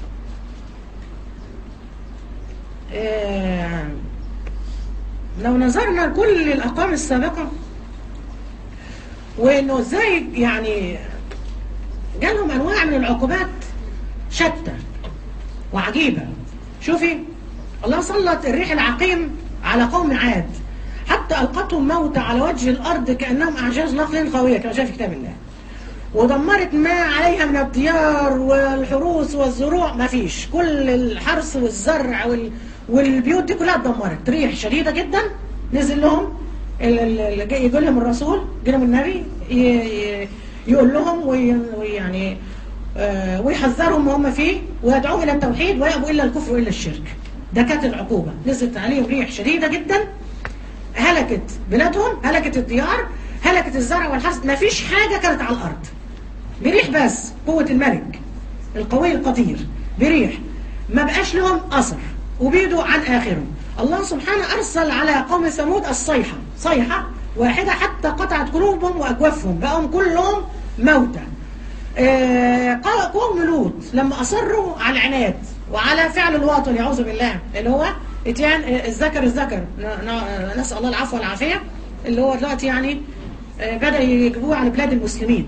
S1: آه، لو نظرنا كل الأقوام السابقة وإنه إزاي يعني جالهم أنواع من العقوبات شتى وعجيبة شوفي الله سلط الريح العقيم على قوم عاد حتى ألقتهم موتى على وجه الأرض كأنهم أعجاز نخل خاوية كما جاء في كتاب الله ودمرت ما عليها من الديار والحروس والزروع ما فيش كل الحرث والزرع وال... والبيوت دي كلها اتدمرت ريح شديدة جدا نزل لهم ال- ال- ال- جاي- يقول لهم الرسول جاي لهم النبي ي- ي- يقول لهم وي- ويعني آه، ويحذرهم ما هم فيه ويدعوهم الى التوحيد ويأبوا الا الكفر والا الشرك ده كانت العقوبة نزلت عليهم ريح شديدة جدا هلكت بلادهم هلكت الديار هلكت الزرع والحصد ما فيش حاجة كانت على الأرض بريح بس قوة الملك القوي القدير بريح ما بقاش لهم أثر
S2: أبيدوا عن آخرهم الله سبحانه أرسل على قوم ثمود الصيحة صيحة واحدة حتى قطعت قلوبهم وأجوافهم بقوا كلهم موتى آه، قال قوم لوط لما أصروا على العناد وعلى فعل الواطن يعوذ بالله اللي هو اتيان آه، الذكر الذكر ن- ن- نسأل الله العفو والعافية اللي هو دلوقتي يعني آه، بدأ يجيبوه على بلاد المسلمين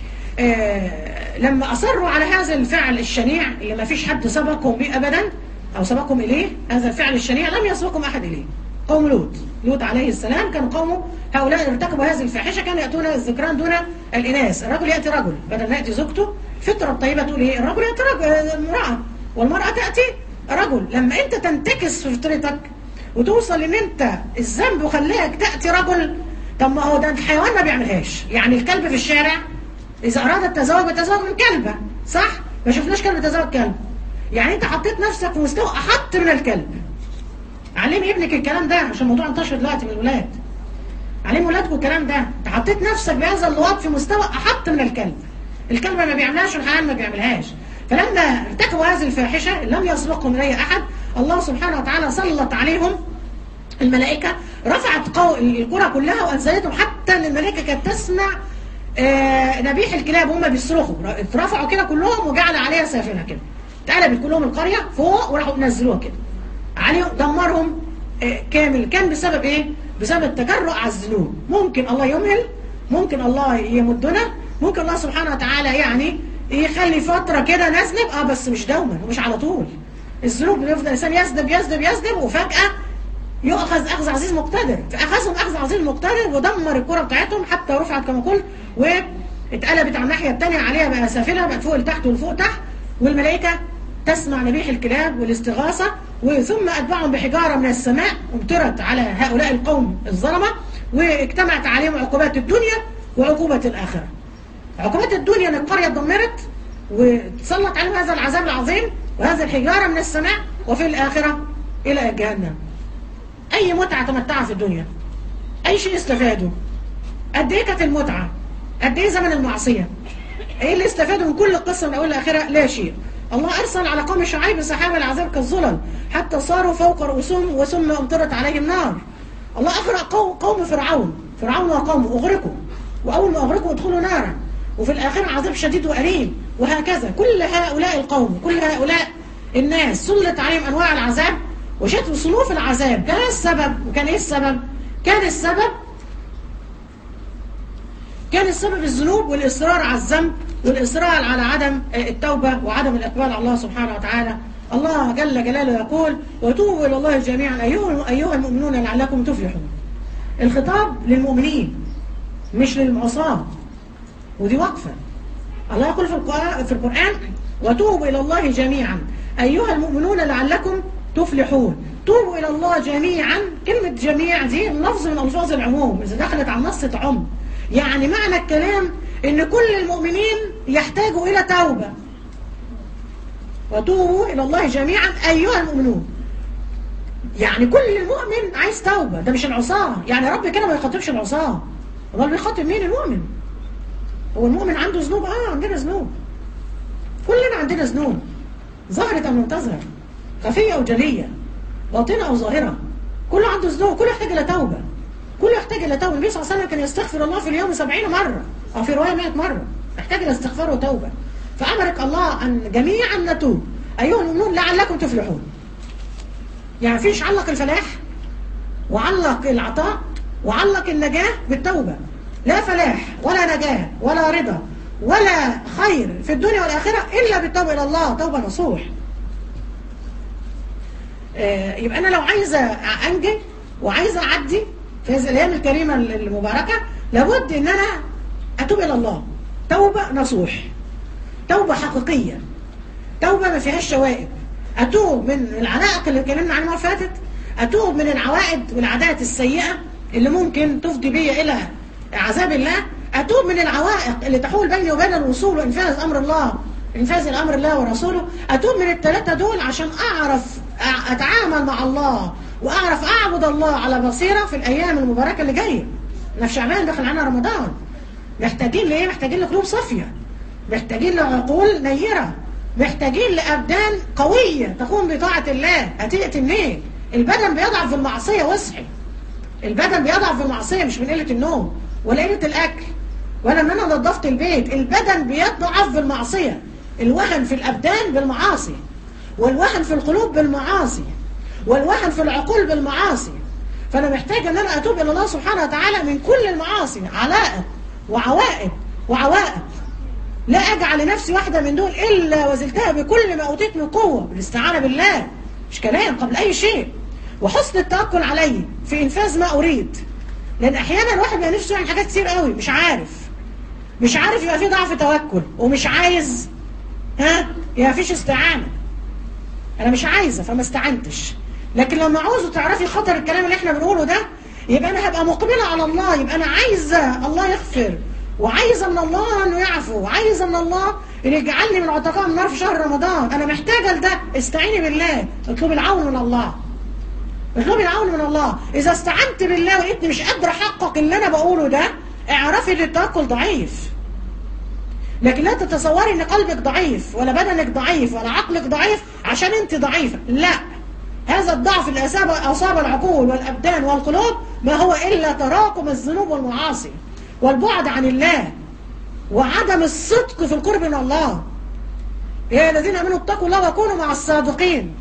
S2: آه، لما أصروا على هذا الفعل الشنيع اللي ما فيش حد سبقهم به أبدا أو سبقهم إليه هذا الفعل الشنيع لم يسبقهم أحد إليه قوم لوط لوط عليه السلام كان قومه هؤلاء ارتكبوا هذه الفاحشة كانوا يأتون الذكران دون الإناث الرجل يأتي رجل بدل ما يأتي زوجته الفطرة الطيبة تقول إيه الرجل يأتي رجل آه، امرأة والمرأة تأتي رجل لما أنت تنتكس في فطرتك وتوصل ان انت الذنب وخلاك تأتي رجل طب ما هو ده الحيوان ما بيعملهاش يعني الكلب في الشارع إذا أراد التزوج بتزوج من كلبة صح؟ ما شفناش كلب تزوج كلب يعني أنت حطيت نفسك في مستوى أحط من الكلب علمي ابنك الكلام ده عشان الموضوع انتشر دلوقتي من الولاد علموا ولادكم الكلام ده انت حطيت نفسك بهذا اللواط في مستوى أحط من الكلب الكلب ما بيعملهاش والحيوان ما بيعملهاش فلما ارتكبوا هذه الفاحشة لم يسبقهم إليها أحد الله سبحانه وتعالى سلط عليهم الملائكة رفعت قو... القرى كلها وأنزلتهم حتى أن الملائكة كانت تسمع آه نبيح الكلاب وهم بيصرخوا اترفعوا كده كلهم وجعل عليها سافلة كده اتقلبت كلهم القرية فوق وراحوا نزلوها كده عليهم دمرهم آه كامل كان بسبب ايه بسبب التجرؤ على الذنوب ممكن الله يمهل ممكن الله يمدنا ممكن الله سبحانه وتعالى يعني يخلي فترة كده نذنب اه بس مش دوما ومش على طول الذنوب بيفضل الانسان يذنب يذنب يذنب وفجأة يؤخذ أخذ عزيز مقتدر فأخذهم أخذ عزيز مقتدر ودمر الكرة بتاعتهم حتى رفعت كما قلت واتقلبت على الناحية التانية عليها بقى سافلة بقت فوق لتحت والفوق تحت والملائكة تسمع نبيح الكلاب والاستغاثة وثم أتبعهم بحجارة من السماء امطرت على هؤلاء القوم الظلمة واجتمعت عليهم عقوبات الدنيا وعقوبة الآخرة عقوبات الدنيا ان القرية اتدمرت وتسلط عليهم هذا العذاب العظيم وهذا الحجارة من السماء وفي الآخرة إلى جهنم أي متعة تمتعها في الدنيا أي شيء استفادوا قد إيه كانت المتعة قد إيه زمن المعصية إيه اللي استفادوا من كل القصة من أول لآخرها لا شيء الله أرسل على قوم شعيب سحاب العذاب كالظلل حتى صاروا فوق رؤوسهم وثم أمطرت عليهم نار الله أغرق قوم, قوم فرعون فرعون وقومه أغرقوا وأول ما أغرقوا ادخلوا نارا وفي الآخرة عذاب شديد وأليم وهكذا كل هؤلاء القوم كل هؤلاء الناس سلط عليهم أنواع العذاب وجت صنوف العذاب كان السبب وكان ايه السبب كان السبب كان السبب الذنوب والإصرار على الذنب والإصرار على عدم التوبة وعدم الإقبال على الله سبحانه وتعالى الله جل جلاله يقول وتوبوا إلى الله جميعا أيها, أيها المؤمنون لعلكم تفلحون الخطاب للمؤمنين مش للعصاة ودي وقفة الله يقول في القرآن, في القرآن وتوبوا إلى الله جميعا أيها المؤمنون لعلكم تفلحون توبوا إلى الله جميعا كلمة جميع دي لفظ من ألفاظ العموم إذا دخلت على النص تعم يعني معنى الكلام إن كل المؤمنين يحتاجوا إلى توبة وتوبوا إلى الله جميعا أيها المؤمنون يعني كل المؤمن عايز توبة ده مش العصاة يعني رب كده ما يخاطبش العصاة امال بيخاطب مين المؤمن هو المؤمن عنده ذنوب اه عندنا ذنوب كلنا عندنا ذنوب ظهرت أم لم تظهر خفية أو جلية باطنة أو ظاهرة كله عنده ذنوب كله يحتاج إلى توبة كله يحتاج إلى توبة النبي صلى الله عليه وسلم كان يستغفر الله في اليوم سبعين مرة أو في رواية 100 مرة يحتاج إلى استغفار وتوبة فأمرك الله أن جميعا نتوب أيها المؤمنون لعلكم تفلحون يعني فيش علق الفلاح وعلق العطاء وعلق النجاة بالتوبة لا فلاح ولا نجاة ولا رضا ولا خير في الدنيا والآخرة إلا بالتوبة إلى الله توبة نصوح آه يبقى أنا لو عايزة أنجي وعايزة أعدي في هذه الأيام الكريمة المباركة لابد أن أنا أتوب إلى الله توبة نصوح توبة حقيقية توبة ما فيهاش شوائب أتوب من العلائق اللي اتكلمنا عنها المرة فاتت أتوب من العوائد والعادات السيئة اللي ممكن تفضي بي إلى عذاب الله أتوب من العوائق اللي تحول بيني وبين الوصول وإنفاذ أمر الله إنفاذ الأمر الله ورسوله أتوب من الثلاثة دول عشان أعرف أتعامل مع الله وأعرف أعبد الله على بصيرة في الأيام المباركة اللي جاية احنا في شعبان دخل علينا رمضان محتاجين لإيه؟ محتاجين لقلوب صافية محتاجين لعقول نيرة محتاجين لأبدان قوية تقوم بطاعة الله هتيئة منين البدن بيضعف في المعصية واصحي البدن بيضعف في المعصية مش من قلة النوم ولا قلة الأكل ولا من أنا نظفت البيت البدن بيضعف في المعصية الوهن في الأبدان بالمعاصي والوهن في القلوب بالمعاصي والوهن في العقول بالمعاصي فأنا محتاج أن أنا أتوب إلى الله سبحانه وتعالى من كل المعاصي علائق وعوائد وعوائق لا أجعل لنفسي واحدة من دول إلا وزلتها بكل ما أوتيت من قوة بالاستعانة بالله مش كلام قبل أي شيء وحسن التوكل عليه في إنفاذ ما أريد لأن أحيانا الواحد بيبقى نفسه يعمل حاجات كتير قوي مش عارف مش عارف يبقى فيه ضعف توكل ومش عايز ها يبقى فيش استعانة أنا مش عايزة فما استعنتش لكن لما عاوزه تعرفي خطر الكلام اللي احنا بنقوله ده يبقى أنا هبقى مقبلة على الله يبقى أنا عايزة الله يغفر وعايزة من الله أنه يعفو وعايزة من الله أن يجعلني من عتقاء النار في شهر رمضان أنا محتاجة لده استعيني بالله اطلبي العون من الله اطلبي العون من الله إذا استعنت بالله ولقيتني مش قادرة أحقق اللي أنا بقوله ده اعرفي ان التوكل ضعيف لكن لا تتصوري ان قلبك ضعيف ولا بدنك ضعيف ولا عقلك ضعيف عشان انت ضعيفة لا هذا الضعف اللي أصاب, أصاب العقول والأبدان والقلوب ما هو إلا تراكم الذنوب والمعاصي والبعد عن الله وعدم الصدق في القرب من الله يا الذين امنوا اتقوا الله وكونوا مع الصادقين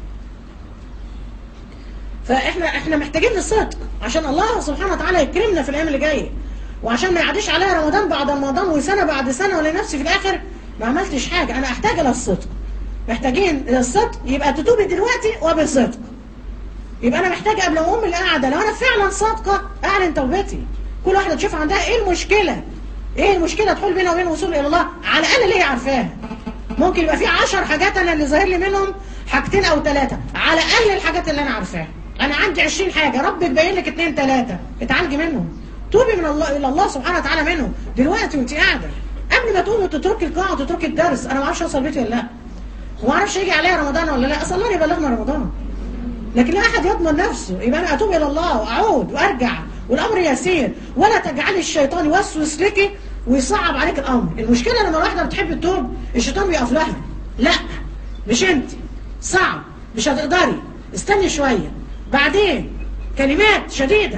S2: فاحنا احنا محتاجين للصدق عشان الله سبحانه وتعالى يكرمنا في الايام اللي جايه وعشان ما يعديش عليا رمضان بعد رمضان وسنه بعد سنه ولا نفسي في الاخر ما عملتش حاجه انا احتاج الى الصدق محتاجين للصدق يبقى تتوبي دلوقتي وبالصدق يبقى انا محتاجه قبل ما اقوم القعده لو انا فعلا صادقه اعلن توبتي كل واحده تشوف عندها ايه المشكله ايه المشكله تحول بينها وبين الوصول الى الله على الاقل اللي هي عارفاها ممكن يبقى في 10 حاجات انا اللي ظاهر لي منهم حاجتين او ثلاثه على الاقل الحاجات اللي انا عارفاها انا عندي 20 حاجه ربك باين لك اثنين ثلاثه اتعالجي منهم توبي من الله الى الله سبحانه وتعالى منهم دلوقتي وانت قاعده قبل ما تقومي وتتركي القاعه وتتركي الدرس انا ما اعرفش اوصل بيتي ولا لا وما اعرفش يجي عليا رمضان ولا لا اصل الله يبلغنا رمضان لكن لا احد يضمن نفسه يبقى انا اتوب الى الله واعود وارجع والامر يسير ولا تجعلي الشيطان يوسوس لك ويصعب عليك الامر المشكله لما الواحده بتحب التوب الشيطان بيقف لها لا مش انت صعب مش هتقدري استني شويه بعدين كلمات شديده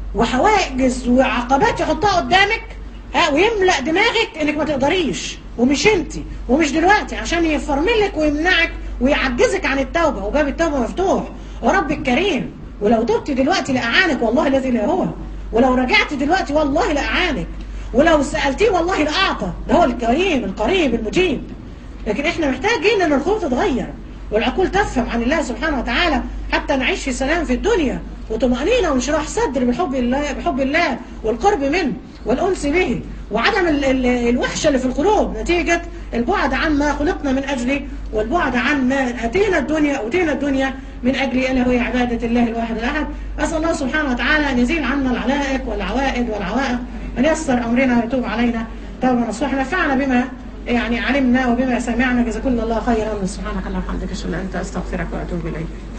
S2: وحواجز وعقبات يحطها قدامك ها ويملأ دماغك انك ما تقدريش ومش انت ومش دلوقتي عشان يفرملك ويمنعك ويعجزك عن التوبة وباب التوبة مفتوح وربك كريم ولو تبت دلوقتي لأعانك والله الذي لا هو ولو رجعت دلوقتي والله لأعانك ولو سألتيه والله لأعطى ده هو الكريم القريب المجيب لكن احنا محتاجين ان القلوب تتغير والعقول تفهم عن الله سبحانه وتعالى حتى نعيش في سلام في الدنيا وطمأنينة وانشراح صدر بحب الله بحب الله والقرب منه والأنس به وعدم ال ال الوحشة اللي في القلوب نتيجة البعد عن ما خلقنا من أجله والبعد عن ما أتينا الدنيا أتينا الدنيا من أجل ألا هو عبادة الله الواحد الأحد أسأل الله سبحانه وتعالى أن يزيل عنا العلائق والعوائد والعوائق أن يسر أمرنا ويتوب علينا توبة نصوح نفعنا بما يعني علمنا وبما سمعنا جزاكم الله خيرا سبحانك اللهم وبحمدك اشهد ان لا اله الا انت استغفرك واتوب اليك